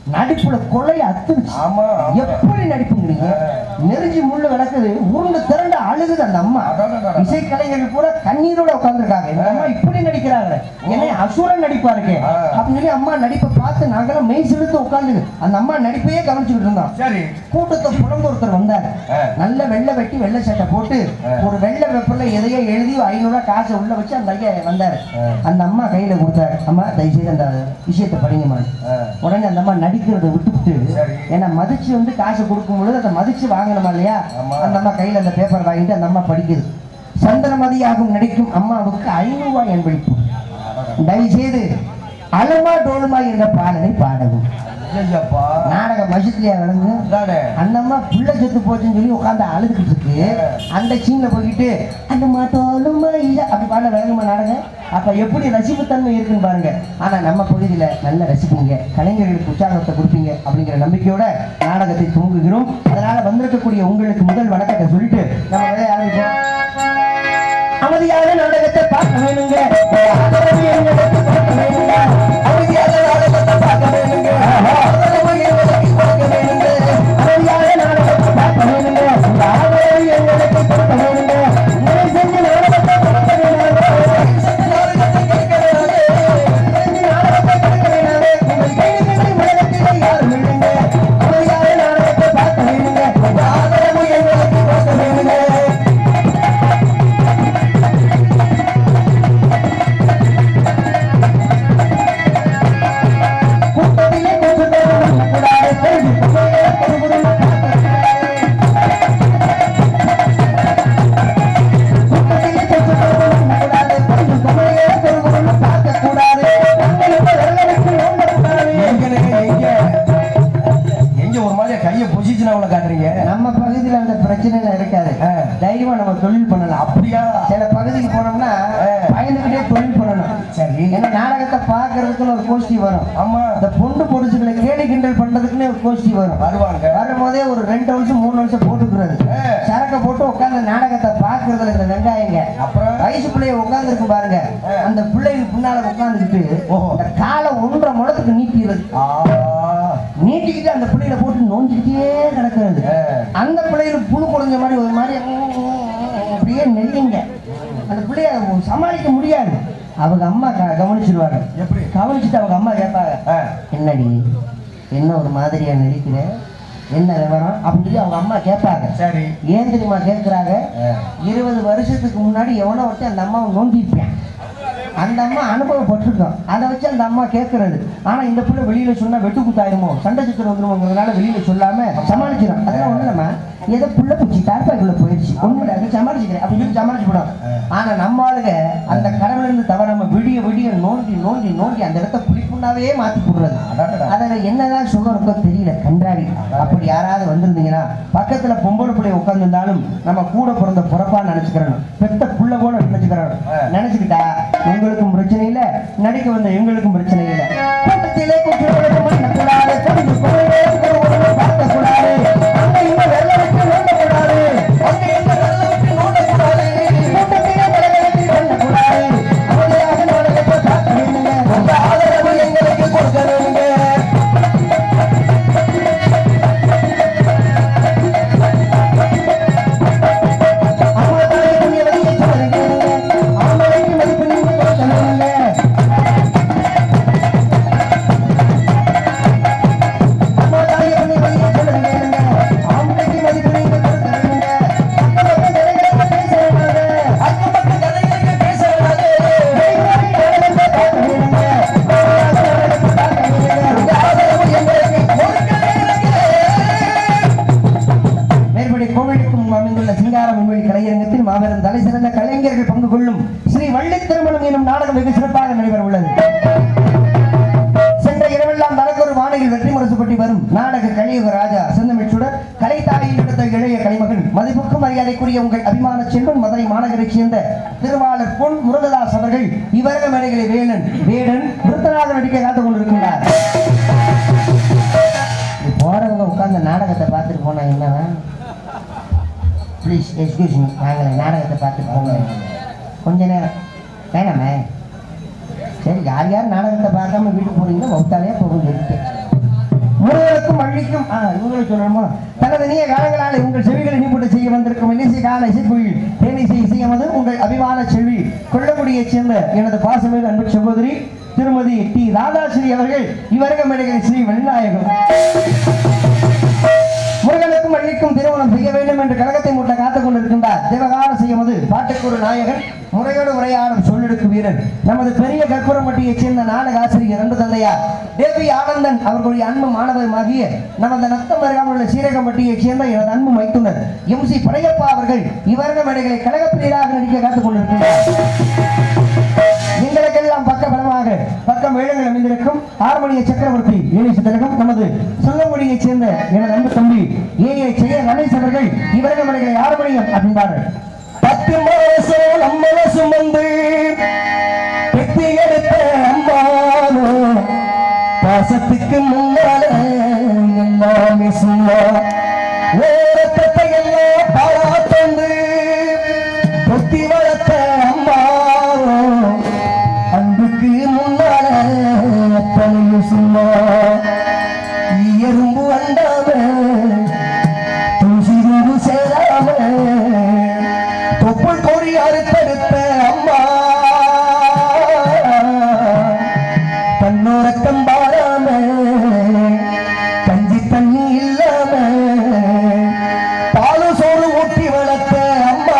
நடிப்புல கொலை அத்துருச்சு ஆமா ஆமா. எப்படி நடிப்புங்கிறீங்க நெருஞ்சி முள்ளு கிடக்குது உருண்டு திரண்டு அழுகுது அந்த அம்மா அடடடடட. இசைக்கலைஞர்கள் கூட கண்ணீரோட உட்கார்ந்துருக்காங்க இந்த அம்மா இப்படி நடிக்கிறாங்க என்ன அசுரன் நடிப்பா இருக்கே ஆ. அப்படின்னு சொல்லி அம்மா நடிப்பை பார்த்து நாங்களாம் மெய் செலுத்து உட்கார்ந்து அந்த அம்மா நடிப்பையே கவனிச்சுக்கிட்டு இருந்தோம் சரி கூட்டத்தை புலம்பு ஒருத்தர் வந்தார் ஆ. நல்ல வெள்ளை வெட்டி வெள்ளை சட்டை போட்டு ஆ. ஒரு வெள்ளை வெப்பர்ல எதையோ எழுதி ஐநூறு ரூபாய் காசை உள்ள வச்சு அந்த ஐயா வந்தார் ஆ. அந்த அம்மா கையில கொடுத்தாரு அம்மா தயவுசெய்து அந்த விஷயத்தை படிங்கம்மா ஆ. உடனே அந்த அம்மா நடிக்கிறத விட்டுவிட்டு சரி. ஏன்னா மதிச்சு வந்து காசு கொடுக்கும் பொழுது அதை மதிச்சு வாங்கணுமா இல்லையா ஆமா. அந்த அம்மா கையில அந்த பேப்பர் வாங்கிட்டு அந்த அம்மா படிக்குது சந்திரமதியாகும் நடிக்கும் அம்மாவுக்கு ஐநூறு ரூபாய் என்பளிப்பு தயவு செய்து அலுமா டோலுமா என்ற பாடலை பாடவும் ஐயப்பா நாடக மசத்துலையா விளங்கு அதானே அந்த அம்மா புள்ள செத்து போச்சுன்னு சொல்லி உட்காந்து அழுதுகிட்டு இருக்கு அந்த சீன்ல போய்கிட்டு அந்த மாட்டோலுமா இல்ல அப்படி பாட விளங்குமா நாடகம் அப்ப எப்படி ரசிப்புத்தன்மை இருக்குன்னு பாருங்க ஆனா நம்ம பகுதியில நல்ல ரசிப்பீங்க கலைஞர்களுக்கு உற்சாகத்தை கொடுப்பீங்க அப்படிங்கிற நம்பிக்கையோட நாடகத்தை துவங்குகிறோம் அதனால வந்திருக்கக்கூடிய உங்களுக்கு முதல் வணக்கத்தை சொல்லிட்டு நம்ம வேலையை ஆரம்பிப்போம் அமைதியாக நாடகத்தை பார்க்க வேணுங்க ஆதரவு எங்களுக்கு கொடுக்க வேணுங்க அமைதியாக நாடகத்தை பார்க்க வேணுங்க ஆதரவு எங்களுக்கு கொடுக்க வேணுங்க அமைதியாக நாடகத்தை பார்க்க வேணுங்க உங்க ஆதரவு எங்களுக்கு கொடுக்க வேணுங்க உங்களை செஞ்சு நாடகத்தை கொடுக்க வேணாங்க செஞ்சு நாடகத்தை கொடுக்க வேணாங்க செஞ்சு நாடகத்தை கொடுக்க வேணாங்க உங்கள் கைதுகளை உலகத்திலே யாரும் இல்லைங்க அமைதியாக நாடகத்தை பார்க்க வேணுங்க உங்க ஆதரவு எங்களுக்கு கொடுக்க வேணுங்க கூட்டத்திலே கூட்டத்தோடு கூடாது தெரிஞ்சு கொள்ளையே கொடுகுடும் கூட்டத்திலே கூட்டத்தோடு கூடாது தெரிஞ்சு கொள்ளையே கொடுகுடும் பார்க்கக்கூடாது உங்களுக்கு வெள்ளருக்கு ஓடக்கூடாது எங்க எங்க எங்க ஒரு மாதிரி கையை பொசிஷன் அவ்வளவு காட்டுறீங்க நம்ம பகுதியில் அந்த பிரச்சனை இருக்காது ஆ. தைரியமா நம்ம தொழில் பண்ணலாம் அப்படியா சில பகுதிக்கு போனோம்னா ஆ. பயந்துக்கிட்டே தொழில் பண்ணணும் சரி ஏன்னா நாடகத்தை பார்க்கறதுக்குன்னு ஒரு கோஷ்டி வரும் ஆமா அந்த பொண்ணு பொடிச்சுகளை கேலி கிண்டல் பண்றதுக்குன்னு ஒரு கோஷ்டி வரும் வருவாங்க வரும்போதே ஒரு ரெண்டு வருஷம் மூணு வருஷம் போட்டுக்கிறது ஆ. சரக்க போட்டு உட்காந்து நாடகத்தை பார்க்கறதுல இந்த வெங்காயங்க அப்புறம் வயசு பிள்ளைய உட்காந்துருக்கு பாருங்க ஆ. அந்த பிள்ளைக்கு பின்னால உட்காந்துக்கிட்டு ஓஹோ. இந்த காலை ஒன்றரை முடத்துக்கு நீட்டிடுறது ஆ, நீட்டிக்கிட்டு அந்த பிள்ளையில போட்டு நோண்டிக்கிட்டே கிடக்கிறது ஆ. அந்த பிள்ளைகள் புழு குறைஞ்ச மாதிரி ஒரு மாதிரி அப்படியே நெல்லிங்க அந்த பிள்ளைய சமாளிக்க முடியாது அவங்க அம்மா க- கவனிச்சிருவாங்க எப்படி கவனிச்சுட்டு அவங்க அம்மா கேட்பாங்க ஆ, என்னடி என்ன ஒரு மாதிரியா நடிக்கிற என்ன விவரம் அப்படின்னு சொல்லி அவங்க அம்மா கேட்பாங்க சரி ஏன் தெரியுமா கேட்குறாங்க ஆ. இருபது வருஷத்துக்கு முன்னாடி எவனோ ஒருத்தன் அந்த அம்மாவை நோண்டிருப்பேன் அந்த அம்மா அனுபவப்பட்டிருக்கோம் அதை வச்சு அந்த அம்மா கேட்கறது ஆனா இந்த பிள்ளை வெளியில சொன்னா வெட்டு குத்தாயிருமோ சண்டை சித்திரம் வந்துருமோங்கிறதுனால வெளியில சொல்லாம சமாளிச்சிடும் அதெல்லாம் ஒண்ணு இல்லம்மா ஏதோ புள்ள பூச்சி தார்பாய்க்குள்ள போயிடுச்சு ஒண்ணு அது சமாளிச்சுக்கிறேன் அப்படின்னு சொல்லி சமாளிச்சு விடும் ஆனா நம்ம ஆளுங்க அந்த கடவுள் இருந்து தவறாம விடிய விடிய நோண்டி நோண்டி நோண்டி அந்த இடத்த புளிப்புண்ணாவே மாத்தி போடுறது அடடடா. அதுல என்னதான் சுகம் இருக்கோ தெரியல கண்டாடி அப்படி யாராவது வந்திருந்தீங்கன்னா பக்கத்துல பொம்பளை பிள்ளை உட்கார்ந்திருந்தாலும் நம்ம கூட பிறந்த பிறப்பா நினைச்சுக்கிறோம் பெத்த புள்ள போல நினைச்சுக்கிறோம் ஆ. நினைச்சுக்கிட்டா உங்களுக்கும் பிரச்சனை இல்ல நடிக்க வந்த எங்களுக்கும் பிரச்சனை இல்ல கூட்டத்திலே கூட்டத்திலே பண்ணக்கூடாது கொஞ்சம் குறைவே குறைவே பார்க்கக்கூடாது அங்க இங்க வெள்ளை விட்டு நோண்டக்கூடாது அங்க இங்க வெள்ளை விட்டு நோண்டக்கூடாது கூட்டத்திலே வெள்ளை விட்டு நோண்டக்கூடாது அமைதியாக நாடகத்தை பார்க்க வேண்டுங்க உங்க ஆதரவு எங்களுக்கு கொடுக்க வேண்டுங்க அம்மாவுக்கு மதிப்பு சொல்லுங்க அம்மாவுக்கு மதிப்பு நீங்க சொல்லுங்க மேற்படி கோவிலுக்கும் அமைந்துள்ள சிங்காரம் விண்வெளி கலையரங்கத்தில் மாபெரும் தலை சிறந்த கலைஞர்கள் பங்கு கொள்ளும் ஸ்ரீ வள்ளி திருமணம் எனும் நாடகம் வெகு சிறப்பாக நடைபெற உள்ளது சென்ற இரவெல்லாம் தனக்கொரு வானையில் வெற்றி முரசுப்பட்டி வரும் நாடக கலியுக ராஜா செந்தமிழ்ச்சுடர் கலைத்தாயில் எடுத்த இளைய கலைமகன் மதிப்புக்கும் மரியாதைக்குரிய உங்கள் அபிமான செல்வன் மதுரை மாநகரைச் சேர்ந்த திருவாளர் பொன் முருகதாஸ் அவர்கள் இவரக மேடைகளை வேலன் வேடன் விருத்தனாக நடிக்க காத்துக் கொண்டிருக்கின்றார் இப்படி போறவங்க உட்கார்ந்து நாடகத்தை பார்த்துட்டு போனா என்னவா ப்ளீஸ் எக்ஸ்கியூஸ் மீ வாங்களேன் நாடகத்தை பார்த்துட்டு போங்க கொஞ்ச நேரம் வேணாமே சரி யார் யார் நாடகத்தை பார்க்காம வீட்டுக்கு போறீங்களோ வகுத்தாலே போகும் இருக்கு முருகனுக்கும் வள்ளிக்கும் ஆ இவங்களை சொல்லணுமா தனது நீய காலங்களால் உங்கள் செவிகளை நீப்பட்டு செய்ய வந்திருக்கும் இன்னிசை கால இசைக்குயில் தேனிசை இசையமது உங்கள் அபிமான செல்வி கொள்ளக்குடியைச் சேர்ந்த எனது பாசமிகு அன்பு சகோதரி திருமதி டி ராதாஸ்ரீ அவர்கள் இவரக மேடைகள் ஸ்ரீ வெள்ளாயகம் முருகனுக்கும் வள்ளிக்கும் திருமணம் செய்ய வேண்டும் என்று கழகத்தை மூட்ட காத்துக் கொண்டிருக்கின்றார் தேவகாரம் செய்யும்போது பாட்டுக்கு நாயகன் முறையோடு உரையாடும் சொல்லெடுக்கு வீரர் நமது பெரிய கற்பூரம்பட்டியைச் சேர்ந்த நாடக ஆசிரியர் அன்பு தந்தையார் தேவி ஆனந்தன் அவர்களுடைய அன்பு மாணவருமாகிய நமது நத்தம் அருகாமல் உள்ள சீரகம்பட்டியைச் சேர்ந்த எனது அன்பு மைத்துனர் எம் சி படையப்பா அவர்கள் இவரக மேடைகளை கழகப்பிரியராக நடிக்க காத்துக் கொண்டிருக்கின்றார் எங்களுக்கெல்லாம் பக்க பலமாக பக்கம் வேளங்கள் அமைந்திருக்கும் ஆர்மணிய சக்கரவர்த்தி ஏழை திலகம் நமது சொல்லமொழியைச் சேர்ந்த எனது அன்பு தம்பி ஏ ஏ செய்ய ரமேஷ் அவர்கள் இவரக மலைகளை ஆர்மணியம் அப்படின்பார்கள் பத்து மாசம் நம்மள சுமந்து பெத்தி எடுத்த அம்மானோ பாசத்துக்கு முன்னால எல்லாமே சும்மா ஓரத்தத்தை எல்லாம் பாராட்டந்து பொத்தி வளர்த்த அம்மாவோ அன்புக்கு முன்னால அத்தனையும் சும்மா எறும்பு அண்டாம தூசிருந்து சேராம தொப்புள் கொடி அறுத்தெடுத்த அம்மா தன்னோரக்கம் பாராம கஞ்சி தண்ணி இல்லாம பாலு சோறு ஊட்டி வளர்த்த அம்மா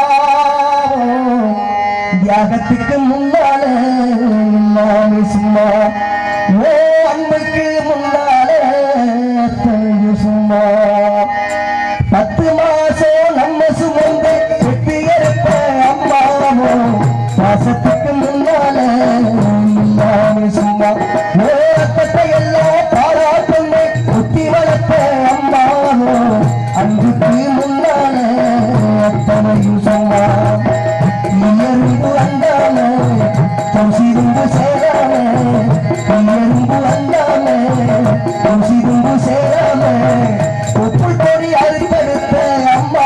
தியாகத்துக்கு முன்னால எல்லாமே சும்மா ஓ அன்புக்கு முன்னால அத்தனையும் சும்மா பத்து மாசம் நம்ம சுமந்து வெட்டி எடுத்த அம்மாவோ பாசத்துக்கு முன்னால எல்லாமே சும்மா ஓரத்தை எல்லாம் பாராட்டுங்க குத்தி வளர்த்த அம்மாவோ அன்புக்கு முன்னால அத்தனையும் சும்மா இயல்பு அண்டாம தோசிருந்து சேராம இயல்பு அண்டாம தோசிருந்து சேராம உப்புள் கொடி அறுத்தெடுத்த அம்மா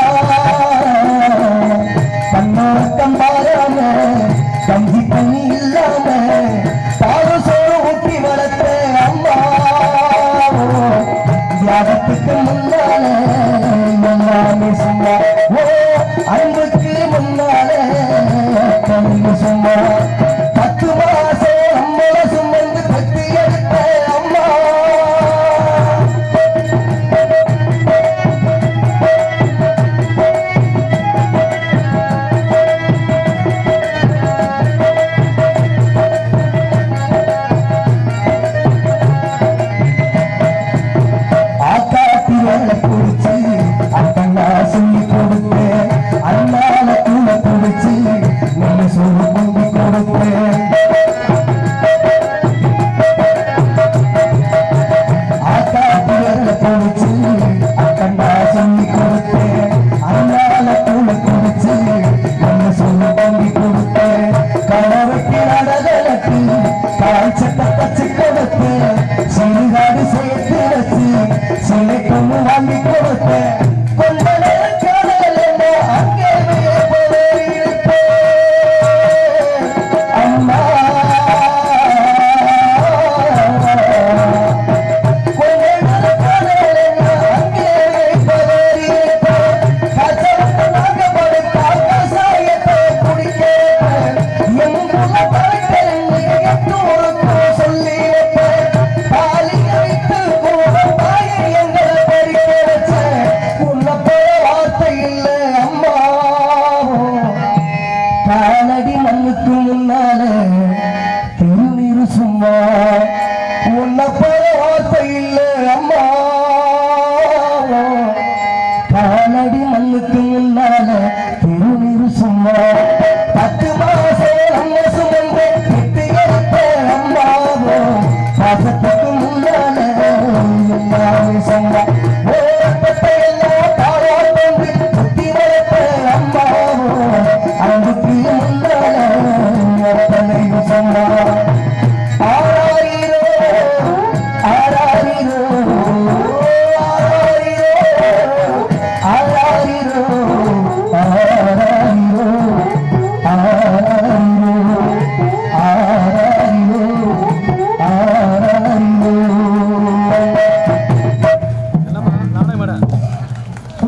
கண்ணோட்டம் பாராம கஞ்சி தண்ணி இல்லாம பாடு சோறு ஊட்டி வளர்த்த அம்மா தியாகத்துக்கு முன்னால எல்லாமே சும்மா ஓ அன்புக்கு முன்னால கண்ணு சும்மா பத்து மாசம் நம்மள சுமந்து பத்து எடுத்த அம்மா ஆக்காத்தி வேலை குடிச்சு அப்பண்ணா சொல்லி கொடுத்து அண்ணால தூள குடிச்சு நல்ல சொல்லு பொங்கி கொடுத்து ஆக்காத்தி வேலை குடிச்சு அப்பண்ணா சொல்லி கொடுத்து அண்ணால தூள குடிச்சு நல்ல சொல்லு பொங்கி கொடுத்து கணவருக்கு நடகலக்கு காய்ச்சத்தை தச்சு கொடுத்து சிறுகாடு சேர்த்து வச்சு சிலை பொண்ணு வாங்கி கொடுத்து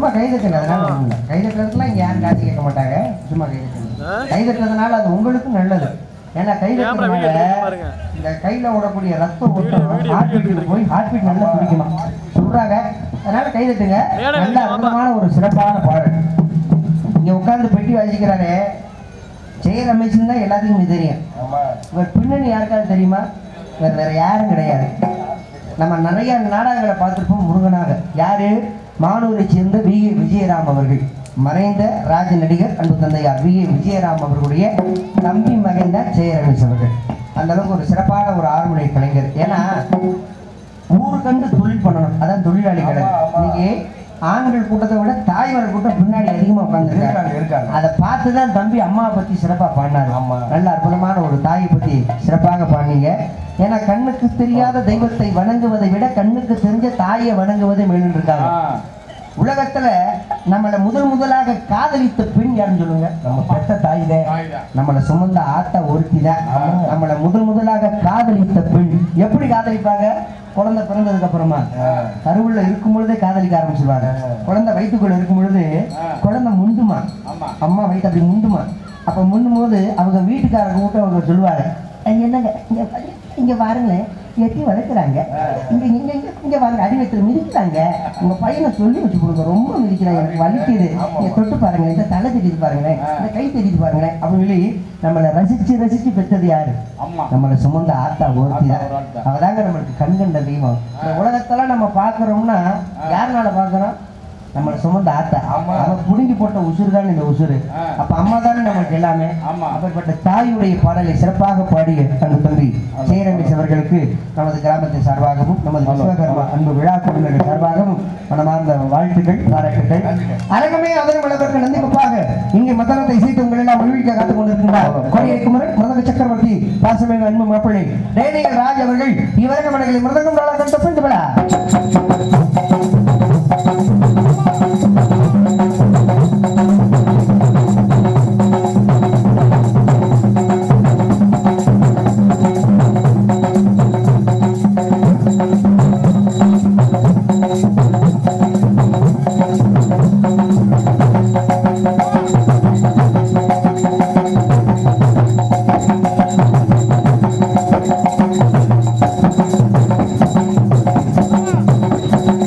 கை தட்டுங்க அதனால ஒண்ணும் இல்லை கை தட்டுறதுக்குலாம் இங்க யாரும் காசு கேட்க மாட்டாங்க சும்மா கை தட்டுங்க கை தட்டுறதுனால அது உங்களுக்கும் நல்லது ஏன்னா கை தட்டுறதுனால இந்த கையில ஓடக்கூடிய ரத்தம் ஓட்டம் ஹார்ட் பீட் போய் ஹார்ட் பீட் நல்லா துடிக்குமா சொல்றாங்க அதனால கை தட்டுங்க நல்ல அற்புதமான ஒரு சிறப்பான பாடல் இங்க உட்கார்ந்து பெட்டி வாசிக்கிறாரே ஜெய ரமேஷன் தான் எல்லாத்துக்குமே தெரியும் ஆமா இவர் பின்னணி யாருக்காவது தெரியுமா இவர் வேற யாரும் கிடையாது நம்ம நிறைய நாடகங்களை பார்த்திருப்போம் முருகனாக யாரு மானூரை சேர்ந்த வி ஏ விஜயராம் அவர்கள் மறைந்த ராஜ நடிகர் அன்பு தந்தையார் வி ஏ விஜயராம் அவர்களுடைய தம்பி மகன் தான் ஜெயரமேஷ் அவர்கள் அந்த அளவுக்கு ஒரு சிறப்பான ஒரு ஆறுமுறை கலைஞர் ஏன்னா ஊருக்கண்டு தொழில் பண்ணணும் அதான் தொழிலாளி கலைஞர் ஆமா, ஆமா. இன்னைக்கு ஆண்கள் கூட்டத்தை விட தாய்மார் கூட்டம் பின்னாடி அதிகமா இருக்காங்க உட்காந்துருக்காங்க இருக்காங்க அதை பார்த்து தான் தம்பி அம்மாவை பத்தி சிறப்பா பாடினாரு ஆமா. நல்ல அற்புதமான ஒரு தாயை பத்தி சிறப்பாக பாடினீங்க ஏன்னா கண்ணுக்கு தெரியாத தெய்வத்தை வணங்குவதை விட கண்ணுக்கு தெரிஞ்ச தாயை வணங்குவதை மேலும் இருக்காங்க உலகத்துல நம்மளை முதல் முதலாக காதலித்த பெண் யாருன்னு சொல்லுங்க நம்ம பெத்த தாய் தான் நம்மளை சுமந்த ஆத்த ஒருத்தி தான் நம்மளை முதல் முதலாக காதலித்த பெண் எப்படி காதலிப்பாங்க குழந்தை பிறந்ததுக்கு அப்புறமா கருவுள்ள இருக்கும் பொழுதே காதலிக்க ஆரம்பிச்சிருவாங்க குழந்தை வயிற்றுக்குள்ள இருக்கும் பொழுது குழந்தை முண்டுமா அம்மா வயிற்று அப்படி முண்டுமா அப்ப முண்டும் போது அவங்க வீட்டுக்காரங்க கூட்ட அவங்க சொல்லுவாங்க "ஐயா, என்னங்க இங்க பாரு- இங்க பாருங்களேன் எட்டி வளர்க்குறாங்க இங்க இங்க இங்க இங்க பாருங்க அடிவத்தில் மிதிக்கிறாங்க உங்க பையனை சொல்லி வச்சு கொடுங்க ரொம்ப மிதிக்கிறாங்க எனக்கு வலிக்குது நீங்க தொட்டு பாருங்க இந்த தலை தெரியுது பாருங்களேன் இந்த கை தெரியுது பாருங்களேன் அப்படின்னு சொல்லி நம்மளை ரசிச்சு ரசிச்சு பெற்றது யாரு நம்மளை சுமந்த ஆத்தா ஒருத்தி தான் அவதாங்க நம்மளுக்கு கண் கண்ட தெய்வம் இந்த உலகத்தெல்லாம் நம்ம பார்க்கறோம்னா யாருனால பார்க்கறோம் நம்மளை சுமந்த ஆத்தா ஆமா. அவ புடுங்கி போட்ட உசுறு தான் இந்த உசுறு அப்ப அம்மா தானே நமக்கு எல்லாமே அப்படிப்பட்ட தாயுடைய பாடலை சிறப்பாக பாடிய அன்பு தம்பி ஜெயரமேஷ் அவர்களுக்கு நமது கிராமத்தின் சார்பாகவும் நமது விஸ்வகர்மா அன்பு விழா குழுவினர் சார்பாகவும் மனமார்ந்த வாழ்த்துக்கள் பாராட்டுகள் அரங்கமே அதன் விளவர்கள் நந்திப்பாக இங்கே மதனத்தை இசைத்து உங்கள் எல்லாம் மகிழ்ச்சியாக காத்துக் கொண்டிருக்கின்றார் கோடியைக்கு முறை மிருதக சக்கரவர்த்தி பாசமிகு அன்பு மாப்பிள்ளை டேனியல் ராஜ் அவர்கள் இவரங்க மடங்களை மிருதங்கம் நாளா கண்ட பெண்டு விழா ஆ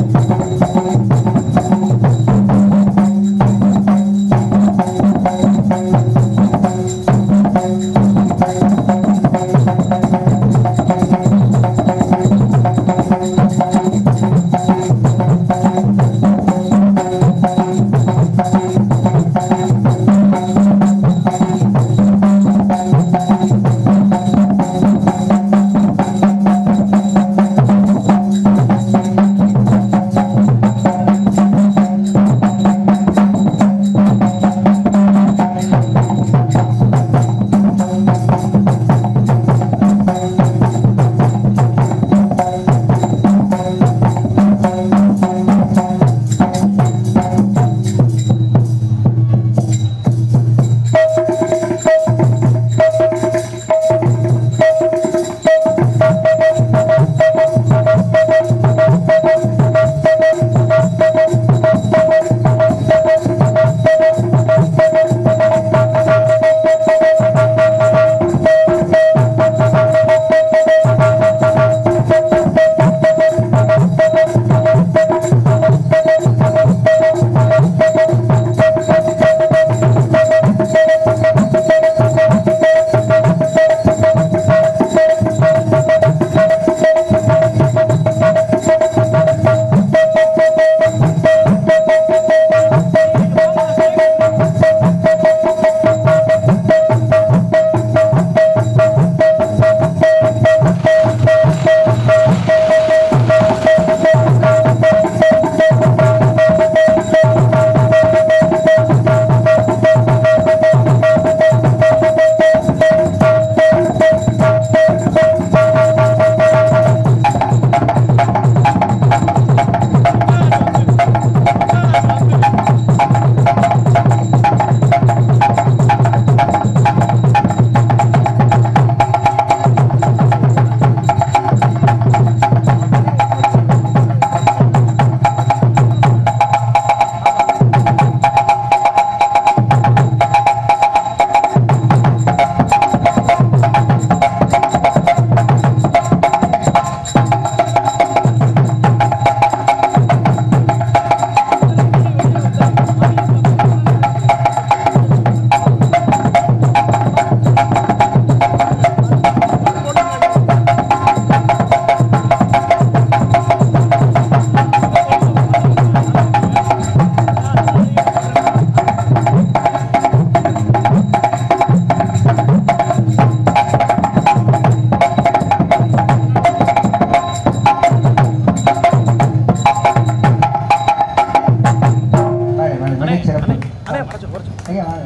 ஐயா வாங்க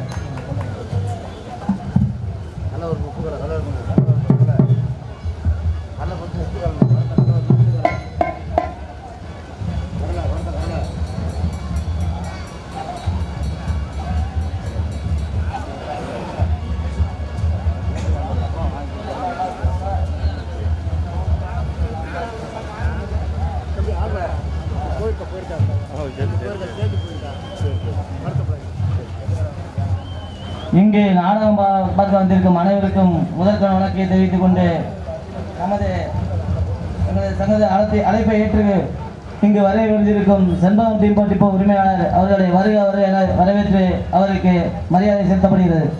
நல்ல ஒரு முப்பு கடை நல்ல ஒரு முப்பு கடை, நல்ல ஒரு முப்பு கடை. நல்ல கொஞ்சம் உப்பு கடை, நல்ல நல்ல ஒரு முப்பு கடை. வரல, வரல, வரல. தம்பி, ஆமா. போயிருக்கா, போயிருக்கா. போயிருக்கா, சேர்த்து போயிருக்கா. வருத்தப்படாதீங்க. இங்கு நாடகம் பா- பார்க்க வந்திருக்கும் அனைவருக்கும் முதற்கண் வணக்கத்தை தெரிவித்துக் கொண்டு நமது எங்களது சங்கத அழைப்பை அழைப்பை ஏற்று இங்கு வரை வந்திருக்கும் செண்பகம் தீபோ டிப்போ உரிமையாளர் அவர்களை வருக வருக என வரவேற்று அவருக்கு மரியாதை செலுத்தப்படுகிறது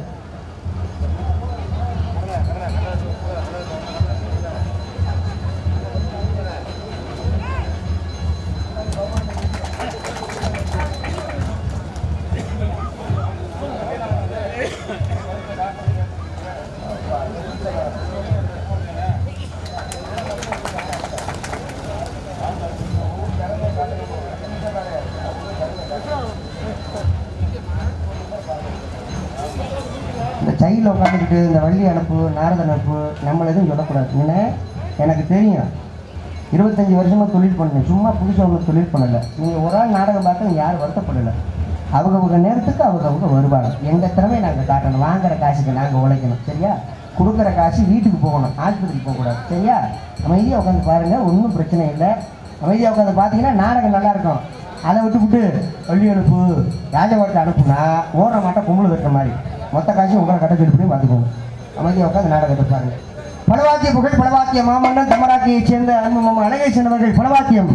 இந்த சைடில் உட்காந்துக்கிட்டு இந்த வள்ளி அனுப்பு நாரத அனுப்பு நம்மள எதுவும் சொல்லக்கூடாது ஏன்னா எனக்கு தெரியும் இருபத்தஞ்சி வருஷமாக தொழில் பண்ணேன் சும்மா புதுசாக ஒன்று தொழில் பண்ணலை நீங்கள் ஒரு ஆள் நாடகம் பார்த்து நீங்கள் யாரும் வருத்தப்படலை அவங்க அவங்க நேரத்துக்கு அவங்க அவங்க வருவாங்க எங்கள் திறமை நாங்கள் காட்டணும் வாங்குற காசுக்கு நாங்கள் உழைக்கணும் சரியா கொடுக்குற காசு வீட்டுக்கு போகணும் ஆஸ்பத்திரிக்கு போகக்கூடாது சரியா அமைதியாக உட்காந்து பாருங்கள் ஒன்றும் பிரச்சனை இல்லை அமைதியாக உட்காந்து பார்த்தீங்கன்னா நாடகம் நல்லா இருக்கும் அதை விட்டுவிட்டு வள்ளி அனுப்பு ராஜபாட்டை அனுப்புனா ஓடுற மாட்டை கும்பல் வைக்கிற மாதிரி மொத்த காசு உங்களை கட்ட சொல்லி போய் பார்த்துக்கோங்க அமைதியாக உட்காந்து நாடகத்தை பாருங்க பலவாத்திய புகழ் பலவாத்திய மாமன்னன் தமராக்கியைச் சேர்ந்த அன்பு மாமா அழகேசன் அவர்கள் பலவாத்தியம்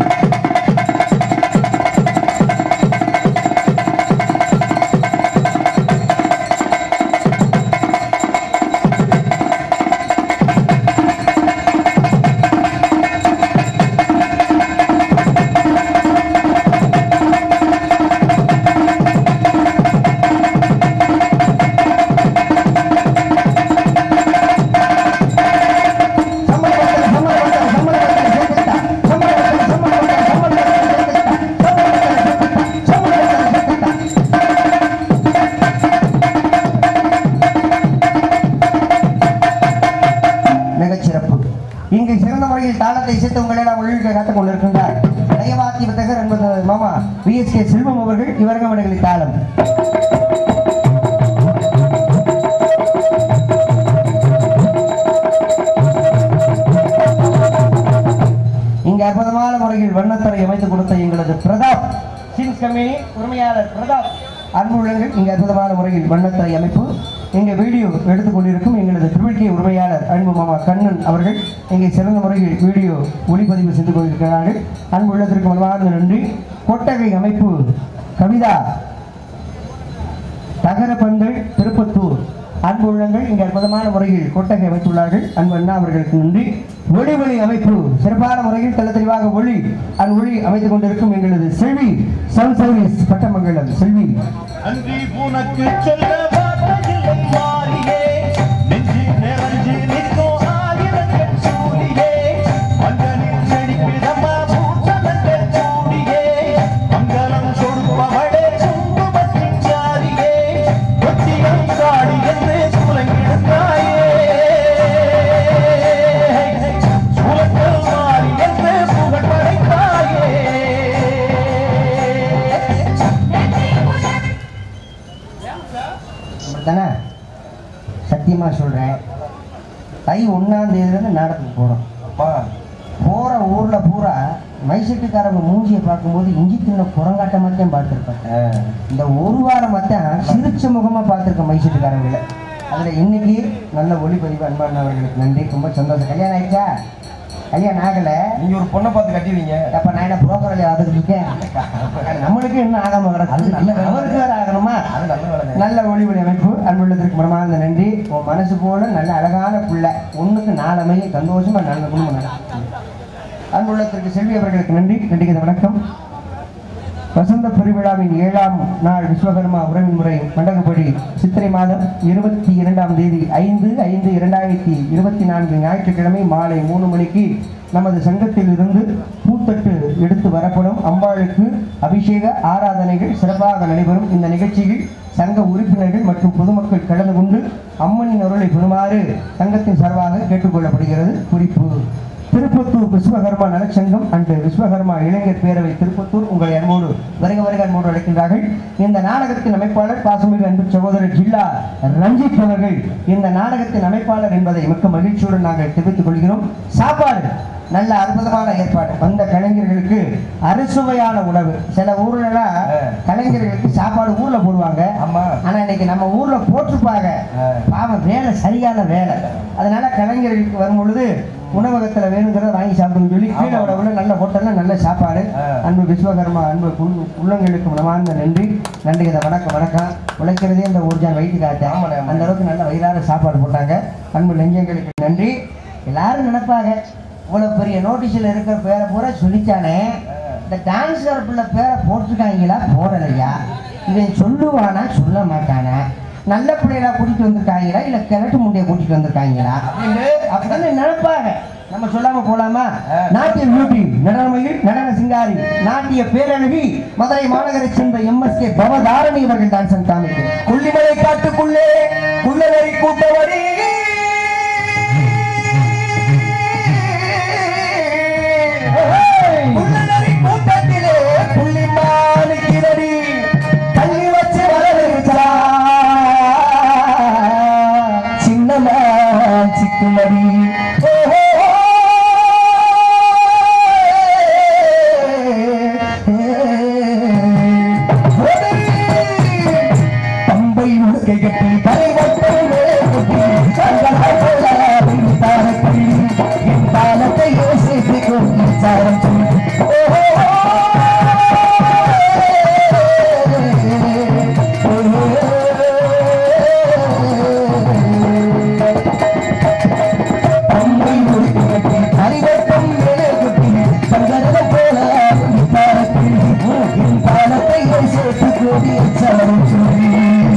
சம்மதப்பட்டது, சம்மதப்பட்டது, சம்மதப்பட்டது, சேர்த்துக்கிட்டா. சம்மதப்பட்டது, சம்மதப்பட்டது, சம்மதப்பட்டது, சேர்த்துக்கிட்டா. சம்மதப்பட்டது, சம்மதப்பட்டது, சேர்த்துக்கிட்டா. மிகச்சிறப்பு இங்கு சிறந்த முறையில் தாளத்தை இசைத்து உங்களிடம் உள்ளிட்ட காத்துக் கொண்டிருக்கின்றார் தயவாத்தி வித்தகர் என்பது மாமா விஎஸ்கே செல்வம் அவர்கள் இவரங்கமணிகளின் தாளம் இங்கு அற்புதமான முறையில் வண்ணத்தரை அமைத்துக் கொடுத்த எங்களது பிரதாப் சின்ஸ் கம்பெனி உரிமையாளர் பிரதாப் அன்புள்ளங்கள் இங்கு அற்புதமான முறையில் வண்ணத்தரை அமைப்பு இங்கே வீடியோ எடுத்துக் கொண்டிருக்கும் எங்களது திருவிழ்கை உரிமையாளர் அன்பு மாமா கண்ணன் அவர்கள் இங்கே சிறந்த முறையில் வீடியோ ஒளிப்பதிவு செய்து கொண்டிருக்கிறார்கள் அன்புள்ளத்திற்கு மனமார்ந்த நன்றி கொட்டகை அமைப்பு கவிதா தகரப்பந்தல் திருப்பத்தூர் அன்பு உள்ளங்கள் இங்கே அற்புதமான முறையில் கொட்டகை அமைத்துள்ளார்கள் அன்பு அண்ணா அவர்களுக்கு நன்றி ஒளி ஒளி அமைப்பு சிறப்பான முறையில் தெள்ள தெளிவாக ஒளி அன் ஒளி அமைத்துக் கொண்டிருக்கும் எங்களது செல்வி சன் சர்வீஸ் பட்டமங்கலம் செல்வி அன்றி உனக்கு சொல்ல வார்த்தையில்லை மாறியே நெஞ்சு நிறைஞ்சு நிற்கும் ஆயிரங்கள் சூரியே மஞ்சளில் செழிப்பிடமா பூசணங்கள் சூடியே மங்களம் கொடுப்பவளே சுங்குமத்தின் சாரியே கொத்தியை சாடி என்று சுலங்கிடுந்தாயே சுலங்கள் மாறி என்று புகழ் படைத்தாயே அப்படித்தானே சத்தியமா சொல்றேன் தை ஒன்னாம் தேதியிலிருந்து நாடகத்துக்கு போறோம் அப்பா போற ஊர்ல பூரா மைசெட்டுக்காரங்க மூஞ்சியை பார்க்கும்போது இஞ்சி தின்ன குரங்காட்ட மட்டும் பார்த்துருப்பேன் இந்த ஒரு வாரம் மட்டும் சிரிச்ச முகமா பார்த்துருக்கேன் மைசெட்டுக்காரங்களை அதுல இன்னைக்கு நல்ல ஒளிப்பதிவு அன்பானவர்களுக்கு நன்றி ரொம்ப சந்தோஷம் கல்யாணம் ஆயிடுச்சா கல்யாணம் ஆகல நீங்க ஒரு பொண்ணை பார்த்து கட்டிடுவீங்க அப்ப நான் என்ன புரோக்கர் வேலையை ஆகுதுக்கு இருக்கேன் நம்மளுக்கு இன்னும் ஆகாம கிடக்கு அது நல்ல வேலை. அவருக்கு வேற ஆகணுமா அது நல்ல வேலை நல்ல ஒளிவொலி அமைப்பு அன்புள்ளதற்கு மனமார்ந்த நன்றி உன் மனசு போல நல்ல அழகான பிள்ளை ஒண்ணுக்கு நாலு அமைய சந்தோஷமா நல்ல குடும்பம் நடக்கும் அன்புள்ளத்திற்கு செல்வி அவர்களுக்கு நன்றி நன்றிக்கு வணக்கம் வசந்த பெருவிழாவின் ஏழாம் நாள் விஸ்வகர்மா உறவின் முறை மண்டகப்படி சித்திரை மாதம் இருபத்தி இரண்டாம் தேதி ஐந்து ஐந்து இரண்டாயிரத்தி இருபத்தி நான்கு ஞாயிற்றுக்கிழமை மாலை மூணு மணிக்கு நமது சங்கத்தில் இருந்து பூத்தட்டு எடுத்து வரப்படும் அம்பாளுக்கு அபிஷேக ஆராதனைகள் சிறப்பாக நடைபெறும் இந்த நிகழ்ச்சியில் சங்க உறுப்பினர்கள் மற்றும் பொதுமக்கள் கலந்து கொண்டு அம்மனின் அருளை பெறுமாறு சங்கத்தின் சார்பாக கேட்டுக்கொள்ளப்படுகிறது குறிப்பு திருப்பத்தூர் விஸ்வகர்மா நலச்சங்கம் அன்று விஸ்வகர்மா இளைஞர் பேரவை திருப்பத்தூர் உங்களை அன்போடு வருக வருக அன்போடு அழைக்கின்றார்கள் இந்த நாடகத்தின் அமைப்பாளர் பாசமிகு அன்பு சகோதரர் ஜில்லா ரஞ்சித் அவர்கள் இந்த நாடகத்தின் அமைப்பாளர் என்பதை மிக்க மகிழ்ச்சியுடன் நாங்கள் தெரிவித்துக் கொள்கிறோம் சாப்பாடு நல்ல அற்புதமான ஏற்பாடு வந்த கலைஞர்களுக்கு அறுசுவையான உணவு சில ஊர்லலாம் கலைஞர்களுக்கு சாப்பாடு ஊர்ல போடுவாங்க ஆமா. ஆனா இன்னைக்கு நம்ம ஊர்ல போட்டிருப்பாங்க பாவம் வேலை சரியான வேலை அதனால கலைஞர்களுக்கு வரும் பொழுது உணவகத்துல வேணுங்கிறத வாங்கி சாப்பிடுன்னு சொல்லி கீழே விட உள்ள நல்ல ஹோட்டல்ல நல்ல சாப்பாடு ஆ. அன்பு விஸ்வகர்மா அன்பு உள்- உள்ளங்களுக்கு மனமார்ந்த நன்றி நன்றி இதை வணக்கம் வணக்கம் உழைக்கிறதே இந்த ஊர்ஜான் வயிற்று காட்டேன் ஆமாண்ணே, ஆமாண்ணே. அந்த அளவுக்கு நல்ல வயிறார சாப்பாடு போட்டாங்க அன்பு நெஞ்சங்களுக்கு நன்றி எல்லாரும் நினைப்பாங்க இவ்வளவு பெரிய நோட்டீஸில் இருக்கிற பேரை பூரா சொல்லிச்சானே இந்த டான்ஸர் பிள்ளை பேரை போட்டிருக்காங்களா போடலையா இவன் சொல்லுவானா சொல்ல மாட்டானா நல்ல பிள்ளைகளா கூட்டிட்டு வந்திருக்காங்களா இல்ல கிழட்டு முண்டைய கூட்டிட்டு வந்திருக்காங்களா அப்படின்னு அப்படின்னு நினைப்பாங்க நம்ம சொல்லாம போலாமா நாட்டிய பியூட்டி நடனமயில் நடன சிங்காரி நாட்டிய பேரழகி மதுரை மாநகரை சேர்ந்த எம்எஸ்கே பவதாரணி இவர்கள் டான்ஸ் காமிக்கு கொல்லிமலை காட்டுக்குள்ளே குள்ளநரி கூட்டவரி குள்ளநரி கூட்டத்திலே புள்ளிமான் கிரடி தள்ளி வச்சு வளர்ச்சா சின்னமா சிக்குமடி பம்பை உடுக்கை கட்டி கரை என் பாலத்தை யோசித்து கொண்டு சாரம் பம்பை உடுக்கை கட்டி கரிவட்டம் குட்டி சங்கரத போல என் பாலத்தை யோசித்து கொண்டு சாரம் சொல்லி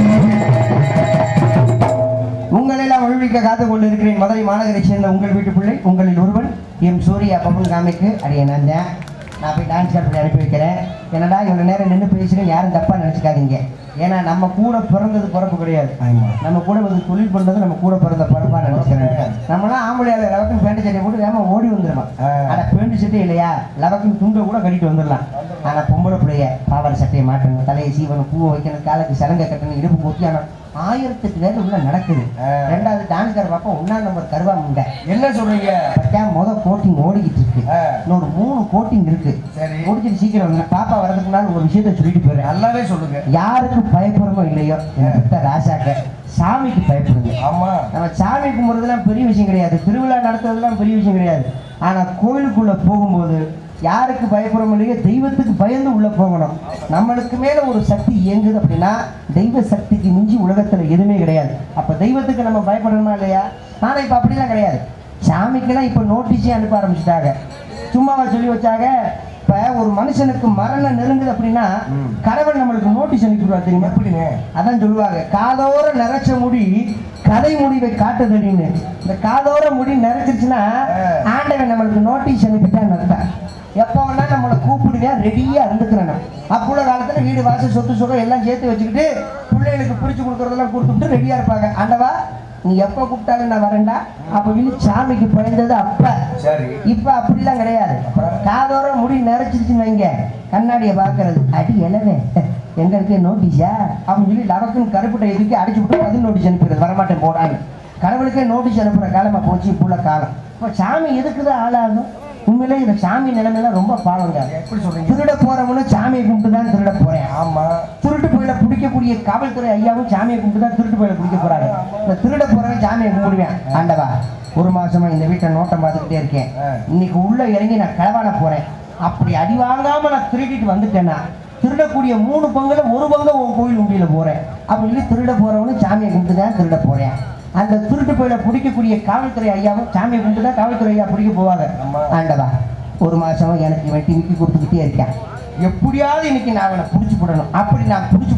உங்களெல்லாம் ஒழிவிக்க காத்து கொண்டிருக்கிறேன் மதுரை மாநகரை சேர்ந்த உங்கள் வீட்டு பிள்ளை உங்களில் ஒருவன் எம் சூர்யா பப்பன் காமிக்கு அடைய நான் தான் நான் போய் டான்ஸ் பண்ணி அனுப்பி வைக்கிறேன் என்னடா இவ்வளோ நேரம் நின்று பேசுகிறேன் யாரும் தப்பாக நினச்சிக்காதீங்க ஏன்னா நம்ம கூட பிறந்தது பிறப்பு கிடையாது நம்ம கூட வந்து தொழில் பண்ணுறது நம்ம கூட பிறந்த பிறப்பா நினைக்கிறேன் நம்மளாம் ஆம்பளையால லவக்குன்னு பேண்ட் சட்டை போட்டு வேமா ஓடி வந்துடுவான் ஆனால் பேண்ட் சட்டை இல்லையா லவக்குன்னு துண்டை கூட கட்டிட்டு வந்துடலாம் ஆனால் பொம்பளை பிள்ளைய பாவாடை சட்டையை மாட்டணும் தலையை சீவனம் பூவை வைக்கணும் காலுக்கு சலங்கை கட்டணும் இடுப்பு கொத்தியானம் ஆயிரத்தெட்டு வேலை உள்ள நடக்குது ரெண்டாவது டான்ஸ்கார பாப்பா ஒன்னா நம்பர் கருவா முண்டை என்ன சொல்றீங்க பட்டா முத கோட்டிங் ஓடிக்கிட்டு இருக்கு ஆ. இன்னொரு மூணு கோட்டிங் இருக்கு சரி. முடிச்சிட்டு சீக்கிரம் வந்து பாப்பா வரதுக்கு முன்னாடி ஒரு விஷயத்த சொல்லிட்டு போயிடுறேன் நல்லாவே சொல்லுங்க யாருக்கு பயப்படுறோமோ இல்லையோ என்கிட்ட ராசாக்க சாமிக்கு பயப்படுங்க ஆமா நம்ம சாமி கும்பிட்றதுலாம் பெரிய விஷயம் கிடையாது திருவிழா நடத்துறதுலாம் பெரிய விஷயம் கிடையாது ஆனா கோயிலுக்குள்ள போகும்போது யாருக்கு பயப்படுறோம் இல்லையோ தெய்வத்துக்கு பயந்து உள்ள போகணும் நம்மளுக்கு மேல ஒரு சக்தி இயங்குது அப்படின்னா தெய்வ சக்திக்கு மிஞ்சி உலகத்துல எதுவுமே கிடையாது அப்ப தெய்வத்துக்கு நம்ம பயப்படணுமா இல்லையா ஆனா இப்ப அப்படிலாம் கிடையாது சாமிக்கெல்லாம் இப்ப நோட்டீஸே அனுப்ப ஆரம்பிச்சிட்டாங்க சும்மாவா சொல்லி வச்சாங்க இப்ப ஒரு மனுஷனுக்கு மரணம் நெருங்குது அப்படின்னா கடவுள் நம்மளுக்கு நோட்டீஸ் அனுப்பிடுவார் தெரியுமா எப்படிங்க அதான் சொல்லுவாங்க காதோர நிறைச்ச முடி கதை முடிவை காட்டுதடின்னு இந்த காதோர முடி நிறைச்சிருச்சுன்னா ஆண்டவன் நம்மளுக்கு நோட்டீஸ் அனுப்பிட்டான்னு அர்த்தம் எப்போ வேணா நம்மளை கூப்பிடுவேன் ரெடியா இருந்துக்கிறேன் அப்புள்ள காலத்துல வீடு வாசல் சொத்து சுகம் எல்லாம் சேர்த்து வச்சுக்கிட்டு பிள்ளைகளுக்கு பிடிச்சு கொடுக்கறதெல்லாம் கொடுத்துட்டு ரெடியா இருப்பாங்க ஆண்டவா நீ எப்போ கூப்பிட்டாலும் நான் வரேன்டா அப்ப வீடு சாமிக்கு பயந்தது அப்ப சரி இப்ப அப்படிலாம் கிடையாது காதோர முடி நிறைச்சிருச்சுன்னு வைங்க கண்ணாடியை பார்க்கறது அடி எழவே எங்களுக்கு நோட்டீஸா அப்படின்னு சொல்லி லவக்குன்னு கருப்புட்டை எதுக்கி அடிச்சு விட்டு பதில் நோட்டீஸ் அனுப்பிடுறது வரமாட்டேன் போடான்னு கடவுளுக்கே நோட்டீஸ் அனுப்புற காலமா போச்சு இப்போ உள்ள காலம் இப்போ சாமி எதுக்குதான் ஆளாகும் உண்மையிலே இந்த சாமி நிலைமையெல்லாம் ரொம்ப பாவங்க எப்படி சொல்றீங்க திருட போறவனும் சாமியை கும்பிட்டு தான் திருட போறேன் ஆமா திருட்டு போயில பிடிக்கக்கூடிய காவல்துறை ஐயாவும் சாமியை கும்பிட்டு தான் திருட்டு போயில பிடிக்க போறாங்க இந்த திருட போறவன் சாமியை கும்பிடுவேன் ஆண்டவா ஒரு மாசமா இந்த வீட்டை நோட்டம் பார்த்துக்கிட்டே இருக்கேன் ஆ. இன்னைக்கு உள்ள இறங்கி நான் களவாட போறேன் அப்படி அடி வாங்காம நான் திருடிட்டு வந்துட்டேன்னா திருடக்கூடிய மூணு பங்குல ஒரு பங்கு உன் கோயில் உண்டியில போறேன் அப்படி சொல்லி திருட போறவனும் சாமியை கும்பிட்டு தான் திருட போறேன் அந்த திருட்டு போயில பிடிக்கக்கூடிய காவல்துறை ஐயாவும் சாமியை கும்பிட்டு தான் காவல்துறை ஐயா பிடிக்க போவாங்க ஆமா. ஆண்டவா ஒரு மாசமா எனக்கு இவன் டிவிக்கு கொடுத்துக்கிட்டே இருக்கேன் எப்படியாவது இன்னைக்கு நான் அவனை பிடிச்சி போடணும் அப்படி நான் பிடிச்சி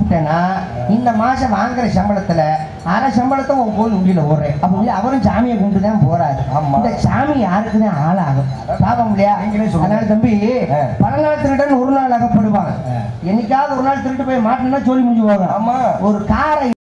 கும்பிட்டேன்னா இந்த மாசம் வாங்குற சம்பளத்துல அரை சம்பளத்தை உன் கோயில் உண்டியில ஓடுறேன் அப்ப சொல்லி அவரும் சாமியை கும்பிட்டு தான் போறாரு ஆமா. இந்த சாமி யாருக்கு தான் ஆளாகும் பாவம் இல்லையா நீங்களே சொல்லுங்க. அதனால தம்பி ஆ. பல நாள் திருடன் ஒரு நாள் அகப்படுவாங்க ஆ. என்னைக்காவது ஒரு நாள் திருட்டு போய் மாட்டினா சொல்லி முடிஞ்சு போவாங்க ஆமா ஒரு காரை